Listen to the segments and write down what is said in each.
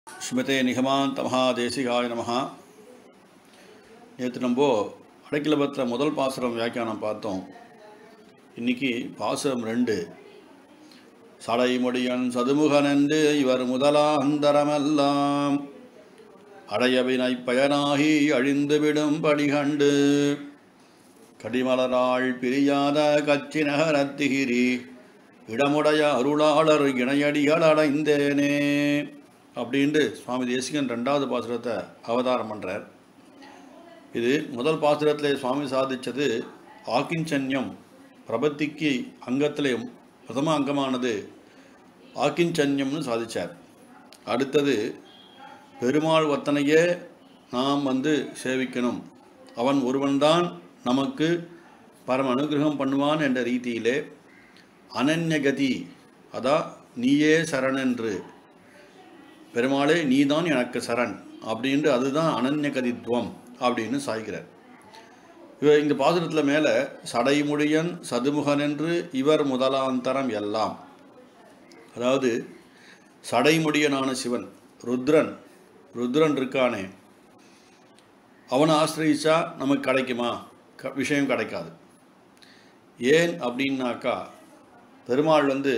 ஸ்மிருதே நிகமாந்த மகாதேசிகாய நமஹா நேற்று நம்ம அடைக்கலபத்திர முதல் பாசுரம் வியாக்கியானம் பார்த்தோம் இன்னைக்கு பாசுரம் ரெண்டு சடைமுடியன் சதுமுகனென்று இவர் முதலாந்தரமெல்லாம் அடையவினை பயனாகி அழிந்துவிடும் படிகண்டு கடிமலராள் பிரியாத கச்சி நகரத்திகிரி இடமுடைய அருளாளர் இணையடிகள் அடைந்தேனே அப்படின்ட்டு சுவாமி தேசிகன் ரெண்டாவது பாசுரத்தை அவதாரம் பண்ணுறார் இது முதல் பாசுரத்தில் சுவாமி சாதித்தது ஆக்கிஞ்சன்யம் பிரபத்திக்கு அங்கத்திலே பிரதம அங்கமானது ஆக்கிஞ்சன்யம்னு சாதித்தார் அடுத்தது பெருமாள் வத்தனையே நாம் வந்து சேவிக்கணும் அவன் ஒருவன்தான் நமக்கு பரம அனுகிரகம் பண்ணுவான் என்ற ரீதியிலே அனன்யகதி அதா நீயே சரணென்று பெருமாளே நீதான் எனக்கு சரண் அப்படின்ட்டு அதுதான் அனன்யகதித்துவம் அப்படின்னு சாய்கிறார் இவ இந்த பாசுரத்தில் மேலே சடைமுடியன் சதுமுகன் என்று இவர் முதலாந்தரம் எல்லாம் அதாவது சடைமுடியனான சிவன் ருத்ரன் ருத்ரன் இருக்கானே அவனை ஆசிரியிச்சா நமக்கு கிடைக்குமா க விஷயம் கிடைக்காது ஏன் அப்படின்னாக்கா பெருமாள் வந்து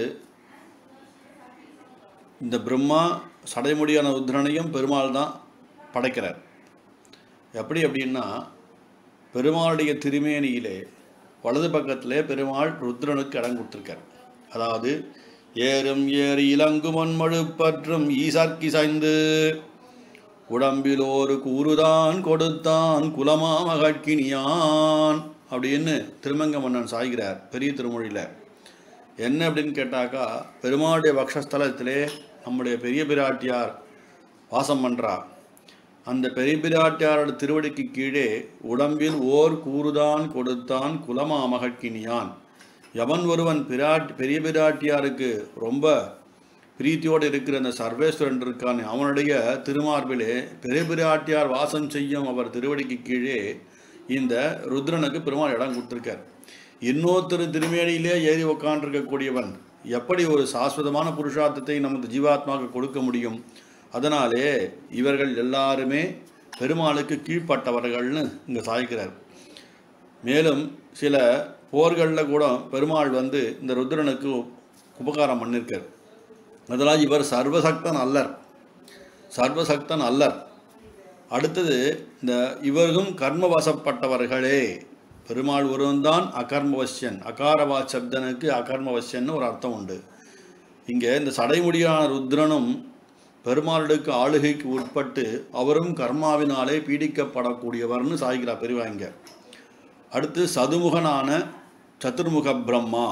இந்த பிரம்மா சடைமுடியான ருத்ரனையும் பெருமாள் தான் படைக்கிறார் எப்படி அப்படின்னா பெருமாளுடைய திருமேனியிலே வலது பக்கத்திலே பெருமாள் ருத்ரனுக்கு இடம் கொடுத்துருக்கார் அதாவது ஏறும் ஏறி இலங்குமன் மழுப்பற்றும் ஈசர்க்கிசைந்து உடம்பில் ஒரு கூறுதான் கொடுத்தான் குலமா மகட்கினியான் அப்படின்னு திருமங்க மன்னன் சாய்கிறார் பெரிய திருமொழியில் என்ன அப்படின்னு கேட்டாக்கா பெருமாளுடைய பக்ஷஸ்தலத்திலே நம்முடைய பெரிய பிராட்டியார் வாசம் பண்ணுறா அந்த பெரிய பிராட்டியாரோட திருவடிக்கு கீழே உடம்பில் ஓர் கூறுதான் கொடுத்தான் குலமா மகட்கினியான் எவன் ஒருவன் பிராட் பெரிய பிராட்டியாருக்கு ரொம்ப பிரீத்தியோடு இருக்கிற அந்த சர்வேஸ்வரன் இருக்கான் அவனுடைய திருமார்பிலே பெரிய பிராட்டியார் வாசம் செய்யும் அவர் திருவடிக்கு கீழே இந்த ருத்ரனுக்கு பெருமாள் இடம் கொடுத்துருக்கார் இன்னொருத்தர் திருமேனியிலே ஏறி உக்காண்டிருக்கக்கூடியவன் எப்படி ஒரு சாஸ்வதமான புருஷார்த்தத்தை நமது ஜீவாத்மாவுக்கு கொடுக்க முடியும் அதனாலே இவர்கள் எல்லாருமே பெருமாளுக்கு கீழ்ப்பட்டவர்கள்னு இங்கே சாய்க்கிறார் மேலும் சில போர்களில் கூட பெருமாள் வந்து இந்த ருத்ரனுக்கு உபகாரம் பண்ணியிருக்கார் அதனால் இவர் சர்வசக்தன் அல்லர் சர்வசக்தன் அல்லர் அடுத்தது இந்த இவரும் கர்மவசப்பட்டவர்களே பெருமாள் ஒருவன்தான் அகர்மவசியன் அகாரவா சப்தனுக்கு அகர்மவசியன்னு ஒரு அர்த்தம் உண்டு இங்கே இந்த சடைமுடியான ருத்ரனும் பெருமாளுக்கு ஆளுகைக்கு உட்பட்டு அவரும் கர்மாவினாலே பீடிக்கப்படக்கூடியவர்னு சாய்கிறார் பெரியவாங்க அடுத்து சதுமுகனான சதுர்முக பிரம்மா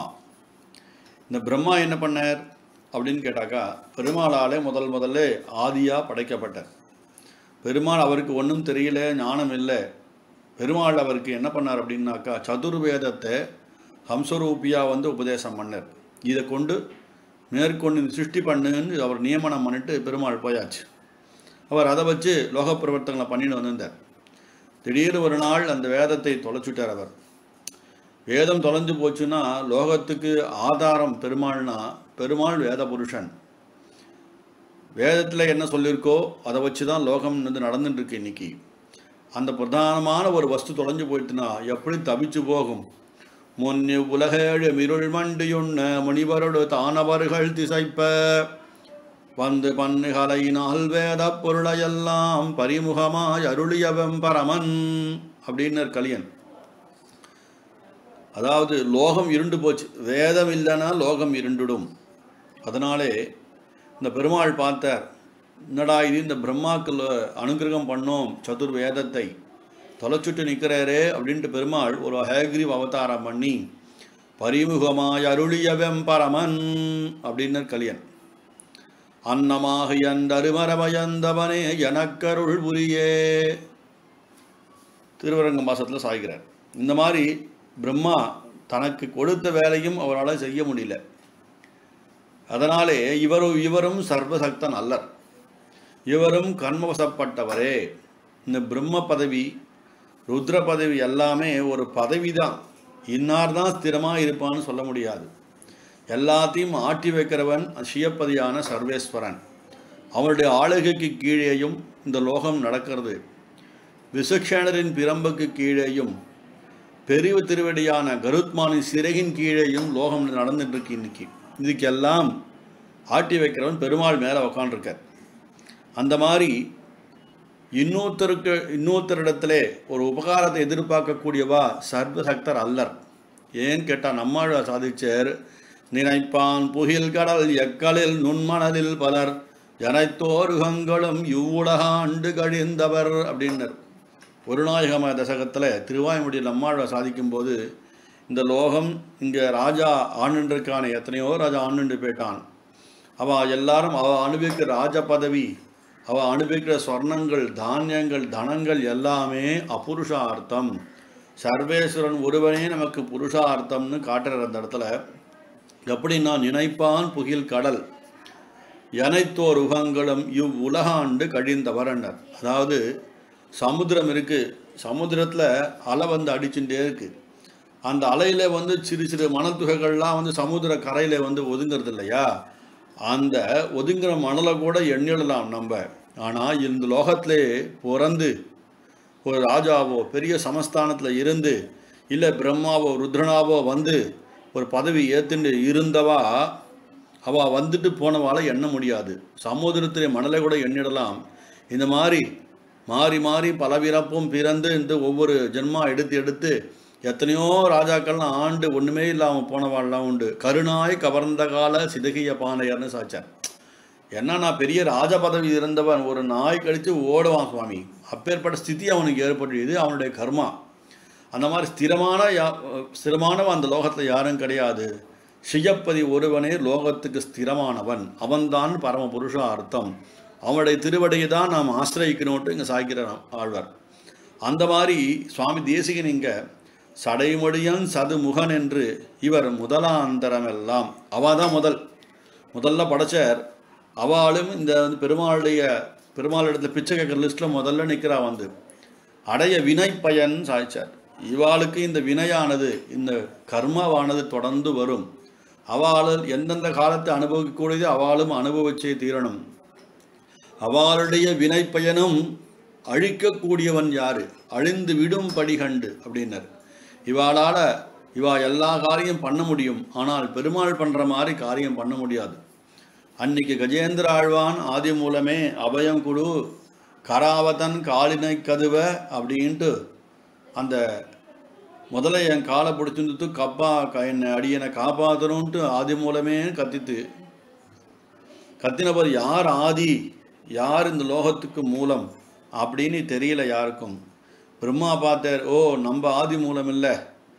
இந்த பிரம்மா என்ன பண்ணார் அப்படின்னு கேட்டாக்கா பெருமாளாலே முதல் முதல்ல ஆதியாக படைக்கப்பட்டார் பெருமாள் அவருக்கு ஒன்றும் தெரியல ஞானம் இல்லை பெருமாள் அவருக்கு என்ன பண்ணார் அப்படின்னாக்கா சதுர்வேதத்தை ஹம்சரூபியாக வந்து உபதேசம் பண்ணார் இதை கொண்டு மேற்கொண்டு சிருஷ்டி பண்ணுன்னு அவர் நியமனம் பண்ணிட்டு பெருமாள் போயாச்சு அவர் அதை வச்சு லோக பிரவர்த்தங்களை பண்ணிட்டு வந்திருந்தார் திடீர்னு ஒரு நாள் அந்த வேதத்தை தொலைச்சுட்டார் அவர் வேதம் தொலைஞ்சு போச்சுன்னா லோகத்துக்கு ஆதாரம் பெருமாள்னா பெருமாள் வேத புருஷன் வேதத்தில் என்ன சொல்லியிருக்கோ அதை வச்சு தான் லோகம் வந்து நடந்துட்டுருக்கு இன்னைக்கு அந்த பிரதானமான ஒரு வஸ்து தொலைஞ்சு போயிட்டுனா எப்படி தவிச்சு போகும் முன்னு உலகேழு மிருள் மண்டியுண்ண முனிவரோடு தானவர்கள் திசைப்ப வந்து பன்னுகலையினால் வேத பொருளையெல்லாம் பரிமுகமாய் அருளியவம் பரமன் அப்படின்னு கலியன் அதாவது லோகம் இருண்டு போச்சு வேதம் இல்லைன்னா லோகம் இருண்டுடும் அதனாலே இந்த பெருமாள் பார்த்தார் என்னடா இது இந்த பிரம்மாக்கு அனுகிரகம் பண்ணோம் சதுர் வேதத்தை தொலைச்சுட்டு நிற்கிறாரே அப்படின்ட்டு பெருமாள் ஒரு ஹேகிரிவ் அவதாரம் பண்ணி பரிமுகமாய் அருளியவம் பரமன் அப்படின்னு கலியன் அன்னமாக எந்தருமரமயந்தவனே எனக்கருள் புரியே திருவரங்க மாசத்தில் சாய்கிறார் இந்த மாதிரி பிரம்மா தனக்கு கொடுத்த வேலையும் அவரால் செய்ய முடியல அதனாலே இவரும் இவரும் சர்வசக்தன் அல்லர் இவரும் கர்மவசப்பட்டவரே இந்த பிரம்ம பதவி ருத்ர பதவி எல்லாமே ஒரு பதவி தான் இன்னார் தான் ஸ்திரமாக இருப்பான்னு சொல்ல முடியாது எல்லாத்தையும் ஆட்டி வைக்கிறவன் சிவப்பதியான சர்வேஸ்வரன் அவனுடைய ஆளுகைக்கு கீழேயும் இந்த லோகம் நடக்கிறது விசுக்ஷேணரின் பிரம்புக்கு கீழேயும் பெரிய திருவடியான கருத்மானின் சிறகின் கீழேயும் லோகம் நடந்துட்டு இருக்கு இன்னைக்கு இதுக்கெல்லாம் ஆட்டி வைக்கிறவன் பெருமாள் மேலே உக்காண்டிருக்கார் அந்த மாதிரி இன்னொருத்தருக்கு இன்னொருத்தரிடத்திலே ஒரு உபகாரத்தை எதிர்பார்க்கக்கூடியவா சர்வசக்தர் அல்லர் ஏன்னு கேட்டால் நம்மாழ்வார் சாதிச்சர் நினைப்பான் புகில் கடல் எக்களில் நுண்மணலில் பலர் ஜனைத்தோருகங்களும் இவ்வுலக ஆண்டு கழிந்தவர் அப்படின்னர் ஒரு நாயகம தசகத்தில் திருவாய்மொழியில் நம்மாழ்வார் சாதிக்கும்போது இந்த லோகம் இங்கே ராஜா ஆண்டுருக்கானே எத்தனையோ ராஜா ஆண்டு போயிட்டான் அவள் எல்லாரும் அவள் அனுபவிக்கிற ராஜ பதவி அவள் அனுபவிக்கிற ஸ்வர்ணங்கள் தானியங்கள் தனங்கள் எல்லாமே அபுருஷார்த்தம் சர்வேஸ்வரன் ஒருவனே நமக்கு புருஷார்த்தம்னு காட்டுற அந்த இடத்துல எப்படின்னா நினைப்பான் புகில் கடல் எனைத்தோர் உகங்களும் இவ் உலகாண்டு கழிந்தவரனர் அதாவது சமுத்திரம் இருக்குது சமுத்திரத்தில் அலை வந்து அடிச்சுட்டே இருக்குது அந்த அலையில் வந்து சிறு சிறு மணல் துகைகள்லாம் வந்து சமுத்திர கரையில் வந்து ஒதுங்கிறது இல்லையா அந்த ஒதுங்குற மணலை கூட எண்ணிடலாம் நம்ம ஆனால் இந்த லோகத்திலே பிறந்து ஒரு ராஜாவோ பெரிய சமஸ்தானத்தில் இருந்து இல்லை பிரம்மாவோ ருத்ரனாவோ வந்து ஒரு பதவி ஏற்றுண்டு இருந்தவா அவள் வந்துட்டு போனவாளை எண்ண முடியாது சமுதிரத்திலே மணலை கூட எண்ணிடலாம் இந்த மாதிரி மாறி மாறி பலவிறப்பும் பிறந்து இந்த ஒவ்வொரு ஜென்மா எடுத்து எடுத்து எத்தனையோ ராஜாக்கள்லாம் ஆண்டு ஒன்றுமே இல்லாமல் போனவாள்லாம் உண்டு கருணாய் கவர்ந்த கால சிதகிய பானையர்னு சாச்சார் என்ன நான் பெரிய ராஜ பதவி இருந்தவன் ஒரு நாய் கழித்து ஓடுவான் சுவாமி அப்பேற்பட்ட ஸ்திதி அவனுக்கு ஏற்பட்டு அவனுடைய கர்மா அந்த மாதிரி ஸ்திரமான யா ஸ்திரமானவன் அந்த லோகத்தில் யாரும் கிடையாது ஷியப்பதி ஒருவனே லோகத்துக்கு ஸ்திரமானவன் அவன்தான் பரம புருஷா அர்த்தம் அவனுடைய திருவடியை தான் நாம் ஆசிரியக்கணும்ட்டு இங்கே சாய்க்கிறான் ஆழ்வார் அந்த மாதிரி சுவாமி தேசிகன் இங்கே சடைமொழியன் சதுமுகன் என்று இவர் முதலாந்தரமெல்லாம் அவ தான் முதல் முதல்ல படைச்சார் அவளும் இந்த வந்து பெருமாளுடைய பெருமாள் இடத்துல பிச்சை கேட்குற லிஸ்ட்டில் முதல்ல நிற்கிறா வந்து அடைய வினை பயன் சாய்ச்சார் இவாளுக்கு இந்த வினையானது இந்த கர்மாவானது தொடர்ந்து வரும் அவளால் எந்தெந்த காலத்தை அனுபவிக்கக்கூடியது அவளும் அனுபவிச்சே தீரணும் அவளுடைய வினை பயனும் அழிக்கக்கூடியவன் யாரு அழிந்து விடும் படி கண்டு அப்படின்னார் இவாளால் இவா எல்லா காரியம் பண்ண முடியும் ஆனால் பெருமாள் பண்ணுற மாதிரி காரியம் பண்ண முடியாது அன்னைக்கு கஜேந்திர ஆழ்வான் ஆதி மூலமே அபயம் குடு கராவதன் காலினை கதுவ அப்படின்ட்டு அந்த முதல்ல என் காலை பிடிச்சிருந்து கப்பா க- என்னை அடியனை காப்பாற்றணுன்ட்டு ஆதி மூலமே கத்தித்து கத்தினவர் யார் ஆதி யார் இந்த லோகத்துக்கு மூலம் அப்படின்னு தெரியல யாருக்கும் பிரம்மா பார்த்தார் ஓ நம்ம ஆதி மூலம் இல்லை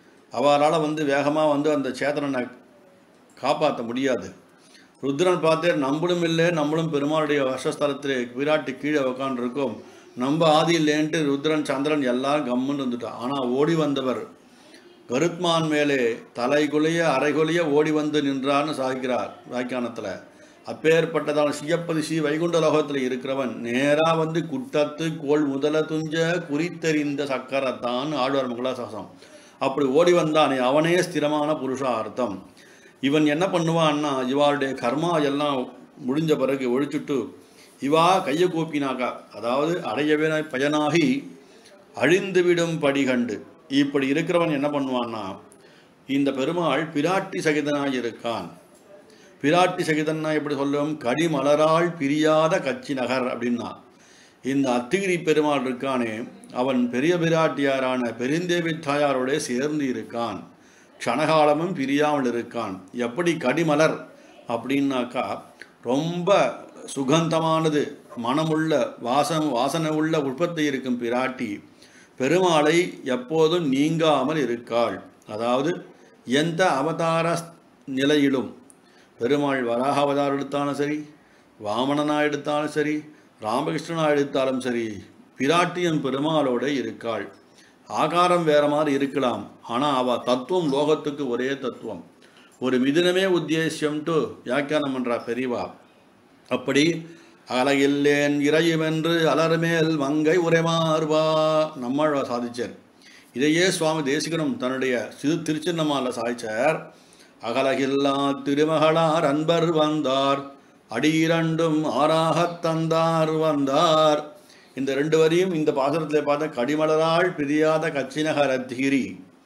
அவரால் வந்து வேகமாக வந்து அந்த சேதனனை காப்பாற்ற முடியாது ருத்ரன் பார்த்தார் நம்மளும் இல்லை நம்மளும் பெருமாளுடைய வர்ஷஸ்தலத்தில் விராட்டு கீழே உக்காண்டிருக்கோம் நம்ம ஆதி இல்லைன்ட்டு ருத்ரன் சந்திரன் எல்லாரும் கம்முன்னு வந்துட்டான் ஆனால் ஓடி வந்தவர் கருத்மான் மேலே தலைகுலிய அரைகுலிய ஓடி வந்து நின்றார்னு சாய்க்கிறார் வியாக்கியானத்தில் அப்பேற்பட்டதான சியப்பதி ஸ்ரீ வைகுண்ட லோகத்தில் இருக்கிறவன் நேராக வந்து குட்டத்து கோல் முதல துஞ்ச குறித்தெறிந்த சக்கரத்தான் ஆழ்வார் மங்களாசாசனம் அப்படி ஓடி வந்தானே அவனே ஸ்திரமான புருஷார்த்தம் இவன் என்ன பண்ணுவான்னா இவாளுடைய கர்மா எல்லாம் முடிஞ்ச பிறகு ஒழிச்சுட்டு இவா கையை கூப்பினாக்கா அதாவது அடையவே பயனாகி அழிந்துவிடும் படி கண்டு இப்படி இருக்கிறவன் என்ன பண்ணுவான்னா இந்த பெருமாள் பிராட்டி சகிதனாய் இருக்கான் பிராட்டி சகிதன்னா எப்படி சொல்லுவோம் கடிமலரால் பிரியாத கச்சி நகர் அப்படின்னா இந்த அத்திகிரி பெருமாள் இருக்கானே அவன் பெரிய பிராட்டியாரான பெருந்தேவி தாயாரோட சேர்ந்து இருக்கான் க்ஷணகாலமும் பிரியாமல் இருக்கான் எப்படி கடிமலர் அப்படின்னாக்கா ரொம்ப சுகந்தமானது மனமுள்ள வாசம் வாசனை உள்ள உற்பத்தி இருக்கும் பிராட்டி பெருமாளை எப்போதும் நீங்காமல் இருக்காள் அதாவது எந்த அவதார நிலையிலும் பெருமாள் வராக அவதாரம் எடுத்தாலும் சரி வாமனனா எடுத்தாலும் சரி ராமகிருஷ்ணனா எடுத்தாலும் சரி பிராட்டியும் பெருமாளோட இருக்காள் ஆகாரம் வேற மாதிரி இருக்கலாம் ஆனால் அவ தத்துவம் லோகத்துக்கு ஒரே தத்துவம் ஒரு மிதுனமே உத்தேசியம்ட்டு வியாக்கியானம் பண்றா பெரியவா அப்படி அழகில்லேன் இறையுமென்று அலர்மேல் மங்கை உரைமாறுவா நம்மாழ்வா சாதிச்சார் இதையே சுவாமி தேசிகனும் தன்னுடைய சிறு திருச்சின்னமால சாதிச்சார் அகலகில்லா திருமகளார் அன்பர் வந்தார் அடியிரண்டும் ஆறாகத் தந்தார் வந்தார் இந்த ரெண்டு வரியும் இந்த பாசுரத்தில் பார்த்த கடிமலரால் பிரியாத கச்சினகர திகிரி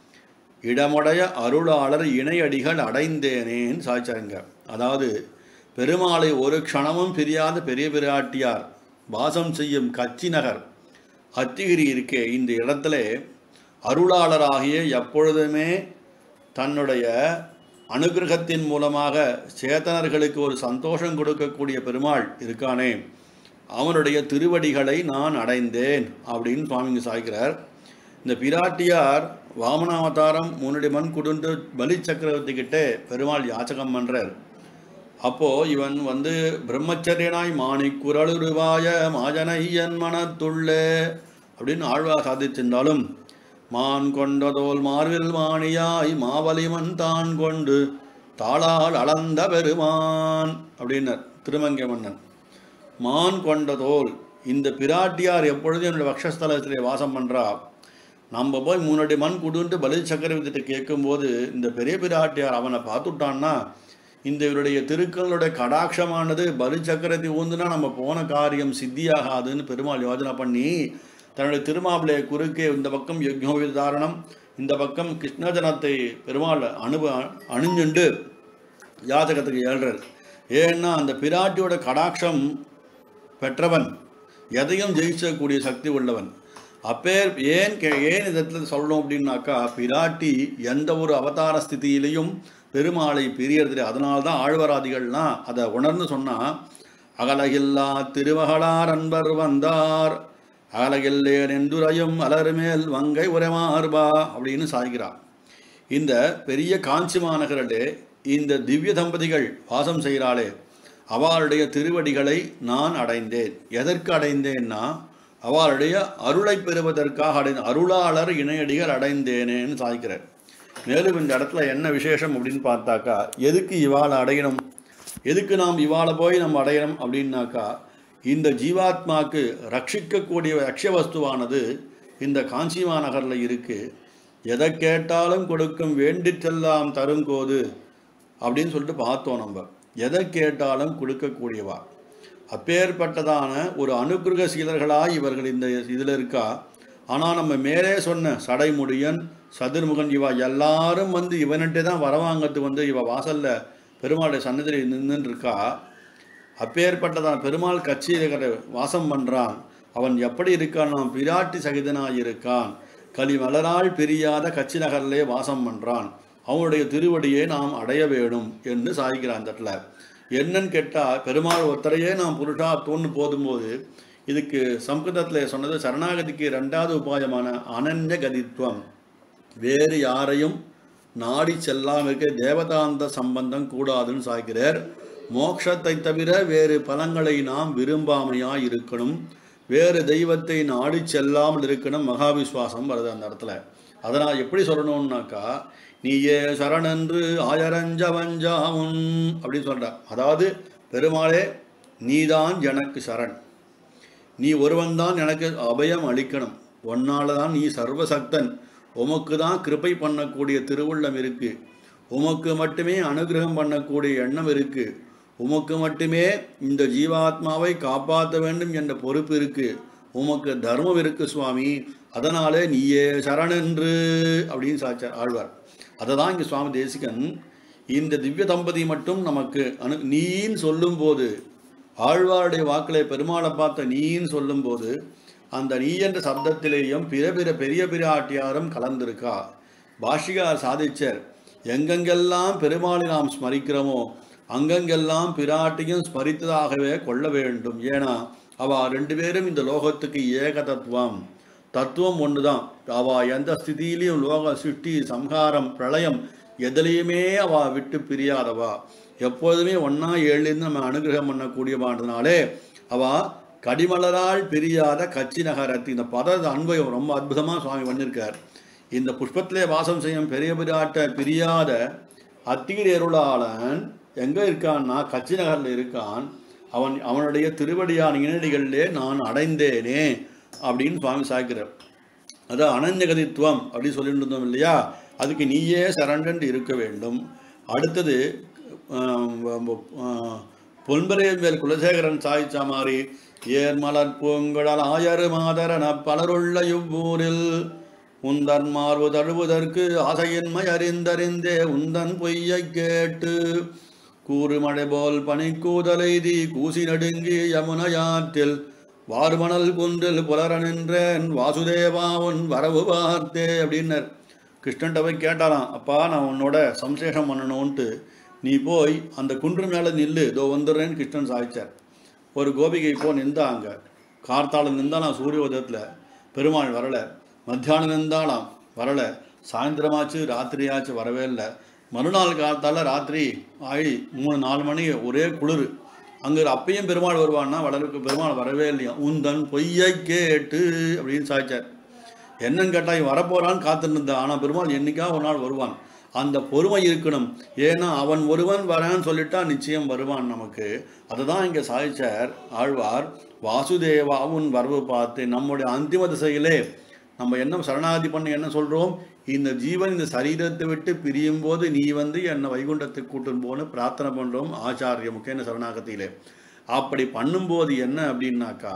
இடமுடைய அருளாளர் இணையடிகள் அடைந்தேனேன்னு சாய்ச்சாங்க அதாவது பெருமாளை ஒரு க்ஷணமும் பிரியாத பெரிய பிராட்டியார் வாசம் செய்யும் கச்சி நகர் அத்திகிரி இருக்கே இந்த இடத்துல அருளாளராகிய எப்பொழுதுமே தன்னுடைய அனுகிரகத்தின் மூலமாக சேத்தனர்களுக்கு ஒரு சந்தோஷம் கொடுக்கக்கூடிய பெருமாள் இருக்கானே அவனுடைய திருவடிகளை நான் அடைந்தேன் அப்படின்னு சுவாமிங்க சாய்க்கிறார் இந்த பிராட்டியார் வாமனாவதாரம் முன்னாடி மண் குடுண்டு பலி சக்கரவர்த்தி கிட்டே பெருமாள் யாச்சகம் பண்றார் அப்போ இவன் வந்து பிரம்மச்சரியனாய் மாணி குரலுருவாய மாஜனையன் மனத்துள்ளே அப்படின்னு ஆழ்வா சாதித்திருந்தாலும் மான் கொண்டதோல் மார்வில் மாணியாய் மாவலிமன் தான் கொண்டு தாளால் அளந்த பெருமான் அப்படின்னர் திருமங்கை மன்னன் மான் கொண்டதோல் இந்த பிராட்டியார் எப்பொழுதும் என்னுடைய வக்ஷஸ்தலத்திலே வாசம் பண்றா நம்ம போய் முன்னாடி மண் கொடுன்ட்டு பலி சக்கரவர்த்திட்ட கேட்கும்போது இந்த பெரிய பிராட்டியார் அவனை பார்த்துட்டான்னா இந்த இவருடைய திருக்களுடைய கடாட்சமானது பலி சக்கரத்தை ஊந்துனா நம்ம போன காரியம் சித்தியாகாதுன்னு பெருமாள் யோஜனை பண்ணி தன்னுடைய திருமாவிலே குறுக்கே இந்த பக்கம் யஜ்னோவிதாரணம் இந்த பக்கம் கிருஷ்ணஜனத்தை பெருமாள் அனுப அணிஞ்சுண்டு யாதகத்துக்கு ஏழ்றார் ஏன்னா அந்த பிராட்டியோட கடாட்சம் பெற்றவன் எதையும் ஜெயிச்சக்கூடிய சக்தி உள்ளவன் அப்பேர் ஏன் கே ஏன் இதில் சொல்லணும் அப்படின்னாக்கா பிராட்டி எந்த ஒரு அவதார ஸ்திதியிலையும் பெருமாளை பிரியறதில்லை அதனால தான் ஆழ்வராதிகள்லாம் அதை உணர்ந்து சொன்னால் அகலகில்லா திருமகளார் அன்பர் வந்தார் அகலகில்லேன் என்றுரையும் அலர்மேல் வங்கை உரைமார்பா அப்படின்னு சாய்கிறார் இந்த பெரிய காஞ்சி மாநகரிலே இந்த திவ்ய தம்பதிகள் வாசம் செய்கிறாளே அவளுடைய திருவடிகளை நான் அடைந்தேன் எதற்கு அடைந்தேன்னா அவளுடைய அருளை பெறுவதற்காக அடை அருளாளர் இணையடிகள் அடைந்தேனேன்னு சாய்க்கிறார் மேலும் இந்த இடத்துல என்ன விசேஷம் அப்படின்னு பார்த்தாக்கா எதுக்கு இவாளை அடையணும் எதுக்கு நாம் இவாளை போய் நம்ம அடையணும் அப்படின்னாக்கா இந்த ஜீவாத்மாக்கு ரட்சிக்கக்கூடிய ரக்ஷ வஸ்துவானது இந்த காஞ்சி மாநகரில் இருக்கு எதை கேட்டாலும் கொடுக்கும் வேண்டிற்றெல்லாம் தருங்கோது அப்படின்னு சொல்லிட்டு பார்த்தோம் நம்ம எதை கேட்டாலும் கொடுக்கக்கூடியவா அப்பேற்பட்டதான ஒரு அனுகிரக சீலர்களாய் இவர்கள் இந்த இதில் இருக்கா ஆனால் நம்ம மேலே சொன்ன சடைமுடியன் சதுர்முகன் இவா எல்லாரும் வந்து இவன்கிட்ட தான் வரவாங்கிறது வந்து இவ வாசல்ல பெருமாளுடைய சன்னதியில் நின்றுன்னு இருக்கா அப்பேற்பட்டதான் பெருமாள் கட்சியில் வாசம் பண்ணுறான் அவன் எப்படி இருக்கான் பிராட்டி சகிதனாய் இருக்கான் கலி மலரால் பிரியாத கட்சி நகரிலே வாசம் பண்ணுறான் அவனுடைய திருவடியை நாம் அடைய வேணும் என்று சாதிக்கிறான் அந்த இடத்துல என்னன்னு கேட்டால் பெருமாள் ஒருத்தரையே நாம் புருஷார்த்தம்னு போதும்போது இதுக்கு சம்ஸ்கிருதத்தில் சொன்னது சரணாகதிக்கு ரெண்டாவது உபாயமான அனன்ய கதித்துவம் வேறு யாரையும் நாடி செல்லாமல் இருக்க தேவதாந்த சம்பந்தம் கூடாதுன்னு சாய்க்கிறார் மோட்சத்தை தவிர வேறு பலங்களை நாம் விரும்பாமையாய் இருக்கணும் வேறு தெய்வத்தை நாடி செல்லாமல் இருக்கணும் மகாவிஸ்வாசம் வருது அந்த இடத்துல அதனால் எப்படி சொல்லணும்னாக்கா நீயே சரணென்று ஆயரஞ்ச வஞ்சாமுன் அப்படின்னு சொல்ற அதாவது பெருமாளே நீதான் எனக்கு சரண் நீ ஒருவன்தான் எனக்கு அபயம் அளிக்கணும் உன்னால தான் நீ சர்வசக்தன் உமக்கு தான் கிருபை பண்ணக்கூடிய திருவுள்ளம் இருக்கு உமக்கு மட்டுமே அனுகிரகம் பண்ணக்கூடிய எண்ணம் இருக்கு உமக்கு மட்டுமே இந்த ஜீவாத்மாவை காப்பாற்ற வேண்டும் என்ற பொறுப்பு இருக்கு உமக்கு தர்மம் இருக்கு சுவாமி அதனாலே நீயே சரணென்று அப்படின்னு சாச்சார் ஆழ்வார் அதை தான் இங்கே சுவாமி தேசிகன் இந்த திவ்ய தம்பதி மட்டும் நமக்கு அனு நீன்னு சொல்லும்போது ஆழ்வாருடைய வாக்களை பெருமாளை பார்த்த நீன்னு சொல்லும்போது அந்த நீ என்ற சப்தத்திலேயும் பிற பிற பெரிய பிராட்டியாரும் கலந்திருக்கா பாஷிகார் சாதிச்சர் எங்கெங்கெல்லாம் பெருமாளை நாம் ஸ்மரிக்கிறோமோ அங்கங்கெல்லாம் பிராட்டியும் ஸ்மரித்ததாகவே கொள்ள வேண்டும் ஏன்னா அவ ரெண்டு பேரும் இந்த லோகத்துக்கு ஏக தத்துவம் தத்துவம் ஒன்று தான் அவ எந்த ஸ்திதியிலையும் லோக சிருஷ்டி சம்ஹாரம் பிரளயம் எதுலேயுமே அவ விட்டு பிரியாதவா எப்போதுமே ஒன்றா ஏழுலேருந்து நம்ம அனுகிரகம் பண்ணக்கூடியவான்றதுனாலே அவ கடிமலரால் பிரியாத கச்சி நகரத்து இந்த பத அன்பயம் ரொம்ப அற்புதமாக சுவாமி பண்ணியிருக்கார் இந்த புஷ்பத்திலே வாசம் செய்யும் பெரிய பிராட்ட பிரியாத அத்திகிரி அருளாளன் எங்கே இருக்கான்னா கச்சி நகரில் இருக்கான் அவன் அவனுடைய திருவடியான இனடிகளிலே நான் அடைந்தேனே அப்படின்னு சுவாமி சாய்க்கிறார் அதான் அனன்யகதித்துவம் அப்படின்னு சொல்லிட்டு இருந்தோம் இல்லையா அதுக்கு நீயே சரண்டன்ட்டு இருக்க வேண்டும் அடுத்தது ஆஹ், ஆஹ், பொன்பரையின் மேல் குலசேகரன் சாய்ச்சா மாதிரி ஏர் மலர் பூங்குழல் ஆயரு மாதரன பலருள்ள இவ்வூரில் உந்தன் மார்பு தழுவுதற்கு ஆசையின்மை அறிந்தறிந்தே உந்தன் பொய்யைக் கேட்டு கூறுமழை போல் பனிக்கூதலைதி கூசி நடுங்கி யமுனையாற்றில் வார்மணல் குன்றில் புலர நின்றேன் வாசுதேவா உன் வரவு பார்த்தே அப்படின்னர் கிருஷ்ணன்ட்ட போய் கேட்டாராம் அப்பா நான் உன்னோட சம்சேஷம் பண்ணணும்ன்ட்டு நீ போய் அந்த குன்று மேலே நில்லு இதோ வந்துடுறேன்னு கிருஷ்ணன் சாதிச்சார் ஒரு கோபிகை போ நின்றா அங்கே கார்த்தாலம் நின்றாலாம் சூரிய உதயத்தில் பெருமாள் வரலை மத்தியானம் நின்றாலாம் வரலை சாயந்தரமாச்சு ராத்திரியாச்சு வரவே இல்லை மறுநாள் காலத்தால் ராத்திரி ஆகி மூணு நாலு மணி ஒரே குளிர் அங்கே அப்பயும் பெருமாள் வருவான்னா வளருக்கு பெருமாள் வரவே இல்லையா உந்தன் பொய்யை கேட்டு அப்படின்னு சாய்ச்சார் என்னன்னு கேட்டால் இவன் வரப்போறான்னு காத்துட்டு இருந்தான் ஆனால் பெருமாள் என்னைக்கா ஒரு நாள் வருவான் அந்த பொறுமை இருக்கணும் ஏன்னா அவன் ஒருவன் வரான்னு சொல்லிட்டா நிச்சயம் வருவான் நமக்கு அதுதான் இங்கே சாதிச்சார் ஆழ்வார் வாசுதேவா உன் வரவு பார்த்து நம்முடைய அந்திம திசையிலே நம்ம என்ன சரணாகதி பண்ணி என்ன சொல்கிறோம் இந்த ஜீவன் இந்த சரீரத்தை விட்டு பிரியும் போது நீ வந்து என்னை வைகுண்டத்துக்கு கூட்டும் போன்னு பிரார்த்தனை பண்ணுறோம் ஆச்சாரிய முக்கிய சரணாகத்தியிலே அப்படி பண்ணும்போது என்ன அப்படின்னாக்கா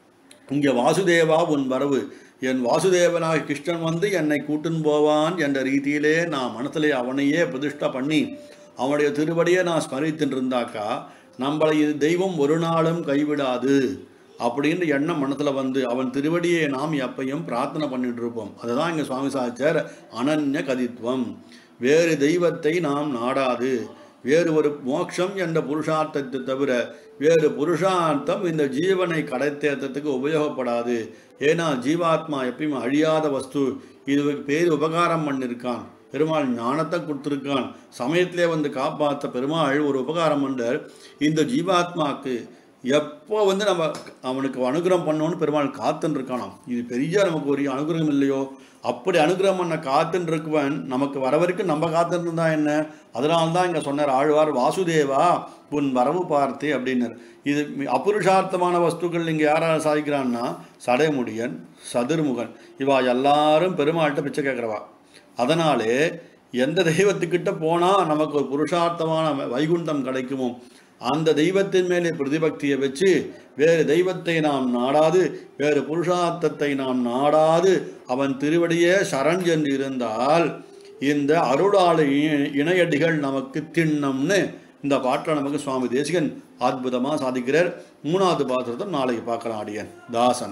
இங்கே வாசுதேவா உன் வரவு என் வாசுதேவனாக கிருஷ்ணன் வந்து என்னை கூட்டுன்னு போவான் என்ற ரீதியிலே நான் மனசிலே அவனையே பிரதிஷ்டை பண்ணி அவனுடைய திருவடியை நான் ஸ்மரித்துட்டு இருந்தாக்கா நம்மளை இது தெய்வம் ஒரு நாளும் கைவிடாது அப்படின்ற எண்ணம் மனத்தில் வந்து அவன் திருவடியை நாம் எப்பையும் பிரார்த்தனை பண்ணிட்டு இருப்போம் அதுதான் இங்கே சுவாமி சாச்சார் அனன்ய கதித்வம் வேறு தெய்வத்தை நாம் நாடாது வேறு ஒரு மோட்சம் என்ற புருஷார்த்தத்தை தவிர வேறு புருஷார்த்தம் இந்த ஜீவனை கடைத்தேற்றத்துக்கு உபயோகப்படாது ஏன்னா ஜீவாத்மா எப்பயும் அழியாத வஸ்து இதுக்கு பேர் உபகாரம் பண்ணியிருக்கான் பெருமாள் ஞானத்தை கொடுத்துருக்கான் சமயத்திலே வந்து காப்பாற்ற பெருமாள் ஒரு உபகாரம் பண்ணார் இந்த ஜீவாத்மாக்கு எப்போ வந்து நம்ம அவனுக்கு அனுகிரகம் பண்ணோன்னு பெருமாள் காத்துன்னு இருக்கானாம் இது பெரிய நமக்கு ஒரு அனுகிரகம் இல்லையோ அப்படி அனுகிரகம் பண்ண காத்துன்னு இருக்குவன் நமக்கு வர வரைக்கும் நம்ம காத்துன்னு இருந்தா என்ன அதனால தான் இங்கே சொன்னார் ஆழ்வார் வாசுதேவா உன் வரவு பார்த்து அப்படின்னார் இது மி- அபுருஷார்த்தமான வஸ்துக்கள் இங்கே யாரால் சாதிக்கிறான்னா சடைமுடியன் சதுர்முகன் இவா எல்லாரும் பெருமாள்கிட்ட பிச்சை கேட்குறவா அதனாலே எந்த தெய்வத்துக்கிட்ட போனால் நமக்கு ஒரு புருஷார்த்தமான வ- வைகுண்டம் கிடைக்குமோ அந்த தெய்வத்தின் மேலே பிரதிபக்தியை வச்சு வேறு தெய்வத்தை நாம் நாடாது வேறு புருஷார்த்தத்தை நாம் நாடாது அவன் திருவடியே சரண் என்று இருந்தால் இந்த அருளாள இ- இணையடிகள் நமக்கு திண்ணம்னு இந்த பாட்டில் நமக்கு சுவாமி தேசிகன் அற்புதமாக சாதிக்கிறார் மூணாவது பாத்திரத்தை நாளைக்கு பார்க்கலாம் அடியன் தாசன்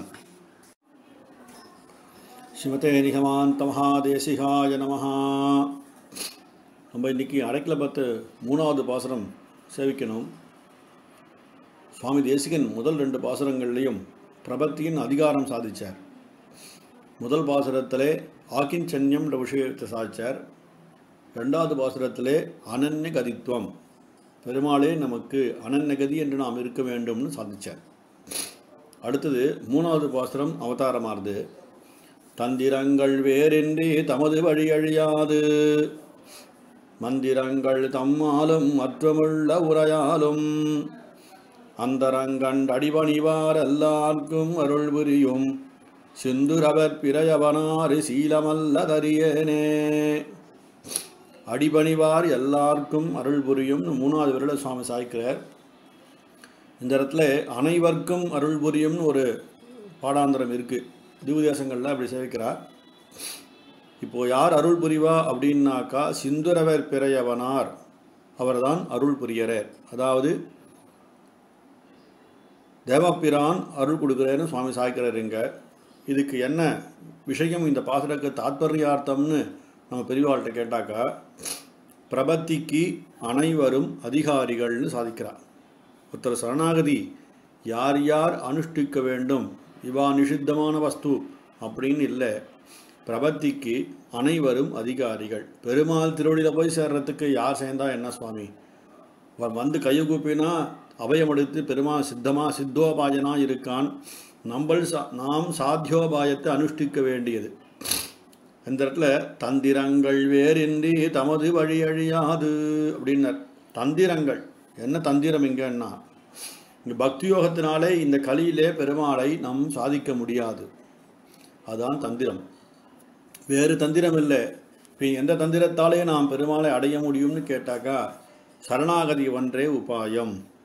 சிவத்தே நிகமாந்த மகாதேசிகாய நமஹா நம்ம இன்னைக்கு அடைக்கல பத்து மூணாவது பாசுரம் சேவிக்கணும் சுவாமி தேசிகன் முதல் ரெண்டு பாசுரங்கள்லையும் பிரபத்தியின் அதிகாரம் சாதிச்சார் முதல் பாசுரத்திலே ஆக்கிஞ்சன்யம் என்ற விஷயத்தை சாதிச்சார் ரெண்டாவது பாசுரத்திலே அனன்ய கதித்துவம் பெருமாளே நமக்கு அனன்யகதி என்று நாம் இருக்க வேண்டும்னு சாதிச்சார் அடுத்தது மூணாவது பாசுரம் அவதாரமாறுது தந்திரங்கள் வேறின்றி தமது வழி அழியாது மந்திரங்கள் தம்மாலும் மற்றமுள்ள உரையாலும் அந்தரங்கண் அடிபணிவார் எல்லார்க்கும் அருள் புரியும் சிந்துரவர் பிறையவனாறு சீலமல்லதறியேனே அடிபணிவார் எல்லாருக்கும் அருள் புரியும் மூணாவது விரல சுவாமி சாய்க்கிறார் இந்த இடத்துல அனைவருக்கும் அருள் புரியும்னு ஒரு பாடாந்திரம் இருக்குது திவ்தேசங்களில் அப்படி சேவிக்கிறார் இப்போ யார் அருள் புரிவா அப்படின்னாக்கா சிந்துரவர் பிறையவனார் அவர்தான் அருள் புரியரர் அதாவது தேவப்பிரான் அருள் கொடுக்குறேன்னு சுவாமி சாய்க்கிறார் இங்க இதுக்கு என்ன விஷயம் இந்த பாசுரக்கு தாத்பரியார்த்தம்னு நம்ம பெரியவாள்கிட்ட கேட்டாக்கா பிரபத்திக்கு அனைவரும் அதிகாரிகள்னு சாதிக்கிறார் ஒருத்தர் சரணாகதி யார் யார் அனுஷ்டிக்க வேண்டும் இவா நிஷித்தமான வஸ்து அப்படின்னு இல்லை பிரபத்திக்கு அனைவரும் அதிகாரிகள் பெருமாள் திருவடியில் போய் சேர்றதுக்கு யார் சேர்ந்தா என்ன சுவாமி அவர் வந்து கையை கூப்பினா அபயம் எடுத்து பெருமாள் சித்தமா சித்தோபாயனா இருக்கான் நம்மள் சா நாம் சாத்தியோபாயத்தை அனுஷ்டிக்க வேண்டியது இந்த இடத்துல தந்திரங்கள் வேறின்றி தமது வழி அழியாது அப்படின்னார் தந்திரங்கள் என்ன தந்திரம் இங்கன்னா இந்த பக்தி யோகத்தினாலே இந்த கலியிலே பெருமாளை நாம் சாதிக்க முடியாது அதான் தந்திரம் வேறு தந்திரம் இல்லை இப்போ எந்த தந்திரத்தாலே நாம் பெருமாளை அடைய முடியும்னு கேட்டாக்கா சரணாகதி ஒன்றே உபாயம்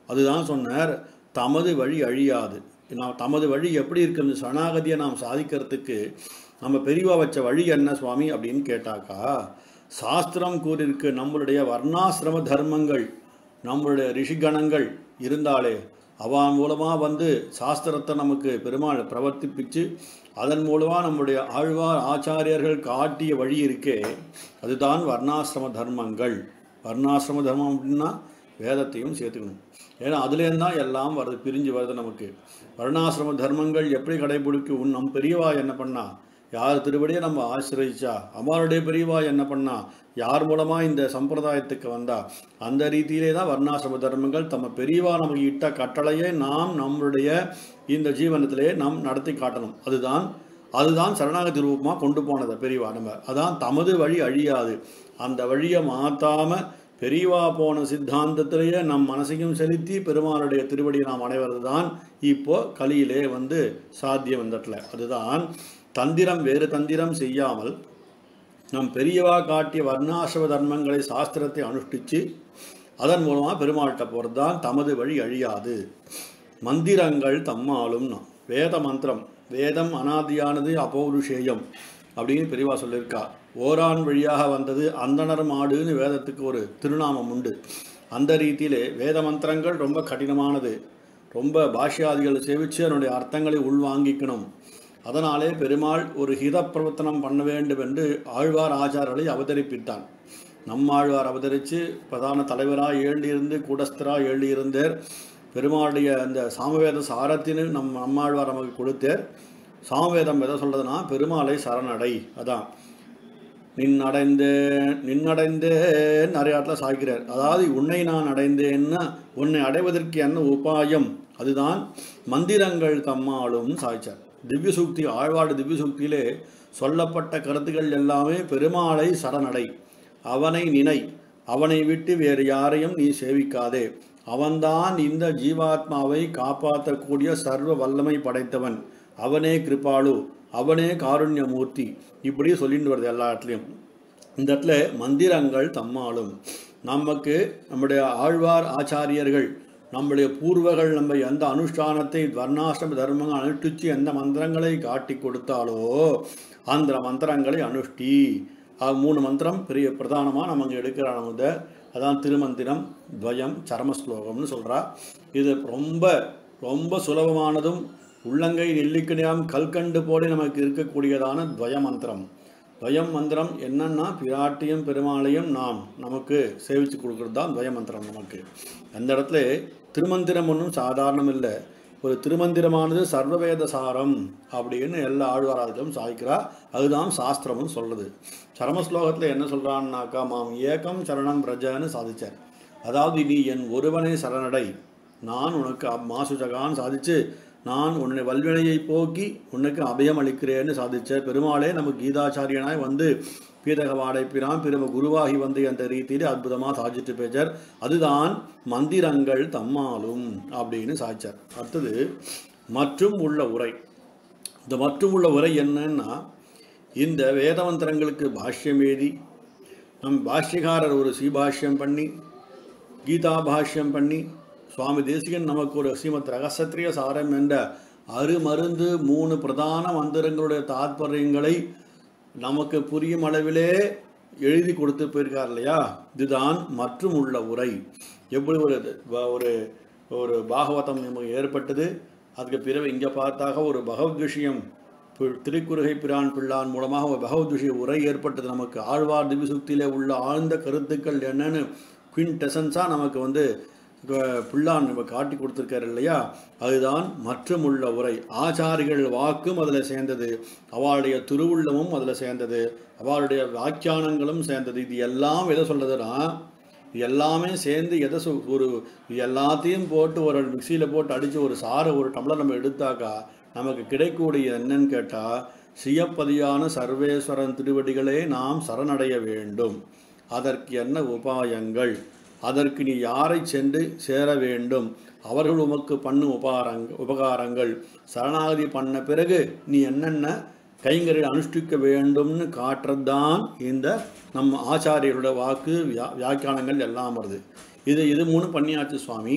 அதுதான் சொன்னார் தமது வழி அழியாது நான் தமது வழி எப்படி இருக்குது சரணாகதியை நாம் சாதிக்கிறதுக்கு நம்ம பெரியவா வச்ச வழி என்ன சுவாமி அப்படின்னு கேட்டாக்கா சாஸ்திரம் கூறியிருக்கு நம்மளுடைய வர்ணாசிரம தர்மங்கள் நம்மளுடைய ரிஷிகணங்கள் இருந்தாலே அவன் மூலமாக வந்து சாஸ்திரத்தை நமக்கு பெருமாள் பிரவர்த்திப்பிச்சு அதன் மூலமாக நம்முடைய ஆழ்வார் ஆச்சாரியர்கள் காட்டிய வழி இருக்கே அதுதான் வர்ணாசிரம தர்மங்கள் வர்ணாசிரம தர்மம் அப்படின்னா வேதத்தையும் சேர்த்துக்கணும் ஏன்னா அதுலேருந்து தான் எல்லாம் வருது பிரிஞ்சு வருது நமக்கு வர்ணாசிரம தர்மங்கள் எப்படி கடைபிடிக்கும் உன் நம் பெரியவா என்ன பண்ணா யார் திருவடியை நம்ம ஆசிரியச்சா அம்மாருடைய பெரியவா என்ன பண்ணா யார் மூலமாக இந்த சம்பிரதாயத்துக்கு வந்தா அந்த ரீதியிலே தான் வர்ணாசிரம தர்மங்கள் தம்ம பெரியவா நமக்கு இட்ட கட்டளையை நாம் நம்மளுடைய இந்த ஜீவனத்திலே நாம் நடத்தி காட்டணும் அதுதான் அதுதான் சரணாகதி ரூபமாக கொண்டு போனது பெரியவா நம்ம அதான் தமது வழி அழியாது அந்த வழியை மாற்றாம பெரியவா போன சித்தாந்தத்திலேயே நம் மனசையும் செலுத்தி பெருமாளுடைய திருவடியை நாம் அடைவது தான் இப்போ கலியிலே வந்து சாத்தியம் இந்த இடத்துல அதுதான் தந்திரம் வேறு தந்திரம் செய்யாமல் நம் பெரியவா காட்டிய வர்ணாசிரம தர்மங்களை சாஸ்திரத்தை அனுஷ்டிச்சு அதன் மூலமாக பெருமாள்கிட்ட போகிறது தான் தமது வழி அழியாது மந்திரங்கள் தம்மாலும் வேத மந்திரம் வேதம் அனாதியானது அபௌருஷேயம் அப்படின்னு பெரியவா சொல்லியிருக்கா ஓரான் வழியாக வந்தது அந்தணர் மாடுன்னு வேதத்துக்கு ஒரு திருநாமம் உண்டு அந்த ரீதியிலே வேத மந்திரங்கள் ரொம்ப கடினமானது ரொம்ப பாஷ்யாதிகளை சேவிச்சு அதனுடைய அர்த்தங்களை உள்வாங்கிக்கணும் அதனாலே பெருமாள் ஒரு ஹித பிரவர்த்தனம் பண்ண வேண்டும் என்று ஆழ்வார் ஆச்சாரர்களை அவதரிப்பித்தான் நம்மாழ்வார் அவதரித்து பிரதான தலைவராக எழுந்திருந்து கூடஸ்தராக எழுதியிருந்தார் பெருமாளுடைய அந்த சாமவேத சாரத்தின்னு நம் நம்மாழ்வார் நமக்கு கொடுத்தார் சாமவேதம் எதை சொல்றதுன்னா பெருமாளை சரணடை அதான் நின்னடைந்தேன் நின்னடைந்தேன் நிறைய இடத்துல சாய்க்கிறார் அதாவது உன்னை நான் அடைந்தேன்னா உன்னை அடைவதற்கு என்ன உபாயம் அதுதான் மந்திரங்கள் தம்மாலும் சாய்ச்சார் திவ்ய சுக்தி ஆழ்வாடு திவ்ய சுக்தியிலே சொல்லப்பட்ட கருத்துக்கள் எல்லாமே பெருமாளை சரணடை அவனை நினை அவனை விட்டு வேறு யாரையும் நீ சேவிக்காதே அவன்தான் இந்த ஜீவாத்மாவை காப்பாற்றக்கூடிய சர்வ வல்லமை படைத்தவன் அவனே கிருபாளு அவனே காருண்யமூர்த்தி இப்படி சொல்லிட்டு வருது எல்லா இடத்துலையும் இந்த இடத்துல மந்திரங்கள் தம்மாலும் நமக்கு நம்முடைய ஆழ்வார் ஆச்சாரியர்கள் நம்முடைய பூர்வர்கள் நம்ம எந்த அனுஷ்டானத்தை வர்ணாசிரம தர்மங்கள் அனுஷ்டிச்சு எந்த மந்திரங்களை காட்டி கொடுத்தாலோ அந்த மந்திரங்களை அனுஷ்டி அது மூணு மந்திரம் பெரிய பிரதானமாக நம்ம இங்கே எடுக்கிற நம்ம அதான் திருமந்திரம் துவயம் சரமஸ்லோகம்னு சொல்கிறா இது ரொம்ப ரொம்ப சுலபமானதும் உள்ளங்கை நெல்லிக்கணியாம் கல்கண்டு போல நமக்கு இருக்கக்கூடியதான துவய மந்திரம் துவயம் மந்திரம் என்னன்னா பிராட்டியும் பெருமாளையும் நாம் நமக்கு சேவித்து கொடுக்கறது தான் துவய மந்திரம் நமக்கு அந்த இடத்துல திருமந்திரம் ஒன்றும் சாதாரணம் இல்லை ஒரு திருமந்திரமானது சர்வவேத சாரம் அப்படின்னு எல்லா ஆழ்வாராதிலும் சாதிக்கிறா அதுதான் சாஸ்திரம்னு சொல்றது சரமஸ்லோகத்தில் என்ன சொல்கிறான்னாக்கா மாம் ஏகம் சரணம் பிரஜன்னு சாதிச்சார் அதாவது நீ என் ஒருவனை சரணடை நான் உனக்கு அப்- மாசுஜகான்னு சாதிச்சு நான் உன்னை வல்வினையை போக்கி உனக்கு அபயம் அளிக்கிறேன்னு சாதிச்ச பெருமாளே நம்ம கீதாச்சாரியனாய் வந்து பீதக வாடைப்பிரான் பிறம குருவாகி வந்து என்ற ரீதியில் அற்புதமாக சாதிச்சுட்டு பேச்சார் அதுதான் மந்திரங்கள் தம்மாலும் அப்படின்னு சாதிச்சார் அடுத்தது மற்றும் உள்ள உரை இந்த மற்றும் உள்ள உரை என்னன்னா இந்த வேதமந்திரங்களுக்கு பாஷ்யம் எழுதி நம் பாஷ்யக்காரர் ஒரு சீபாஷ்யம் பண்ணி கீதா பாஷ்யம் பண்ணி சுவாமி தேசிகன் நமக்கு ஒரு ஸ்ரீமத் ரகசத்திரிய சாரம் என்ற அருமருந்து மூணு பிரதான மந்திரங்களுடைய தாத்பரியங்களை நமக்கு புரியும் அளவிலே எழுதி கொடுத்து போயிருக்கார் இல்லையா இதுதான் மற்றும் உள்ள உரை எப்படி ஒரு வ- ஒரு ஒரு பாகவதம் நமக்கு ஏற்பட்டது அதுக்கு பிறகு இங்கே பார்த்தாக ஒரு பகவத் விஷயம் பி- திருக்குறுகை பிரான் பிள்ளான் மூலமாக ஒரு பகவத் விஷய உரை ஏற்பட்டது நமக்கு ஆழ்வார் திவிசுக்தியிலே உள்ள ஆழ்ந்த கருத்துக்கள் என்னன்னு குவின்டெசன்ஸாக நமக்கு வந்து க- பிள்ளான் நம்ம காட்டி கொடுத்துருக்காரு இல்லையா அதுதான் மற்றும் உள்ள உரை ஆச்சாரிகள் வாக்கும் அதில் சேர்ந்தது அவளுடைய திருவுள்ளமும் அதில் சேர்ந்தது அவளுடைய வியாக்கியானங்களும் சேர்ந்தது இது எல்லாம் எதை சொல்றதுன்னா இது எல்லாமே சேர்ந்து எதை சொ ஒரு இது எல்லாத்தையும் போட்டு ஒரு மிக்சியில் போட்டு அடித்து ஒரு சாறை ஒரு டம்ளர் நம்ம எடுத்தாக்கா நமக்கு கிடைக்கக்கூடிய என்னன்னு கேட்டால் சியப்பதியான சர்வேஸ்வரன் திருவடிகளே நாம் சரணடைய வேண்டும் அதற்கு என்ன உபாயங்கள் அதற்கு நீ யாரை சென்று சேர வேண்டும் அவர்கள் உமக்கு பண்ணும் உபாரங்க உபகாரங்கள் சரணாகதி பண்ண பிறகு நீ என்னென்ன கைங்கரில் அனுஷ்டிக்க வேண்டும்னு காட்டுறது தான் இந்த நம்ம ஆச்சாரியரோட வாக்கு வியா வியாக்கியானங்கள் எல்லாம் வருது இது இது மூணு பண்ணியாச்சு சுவாமி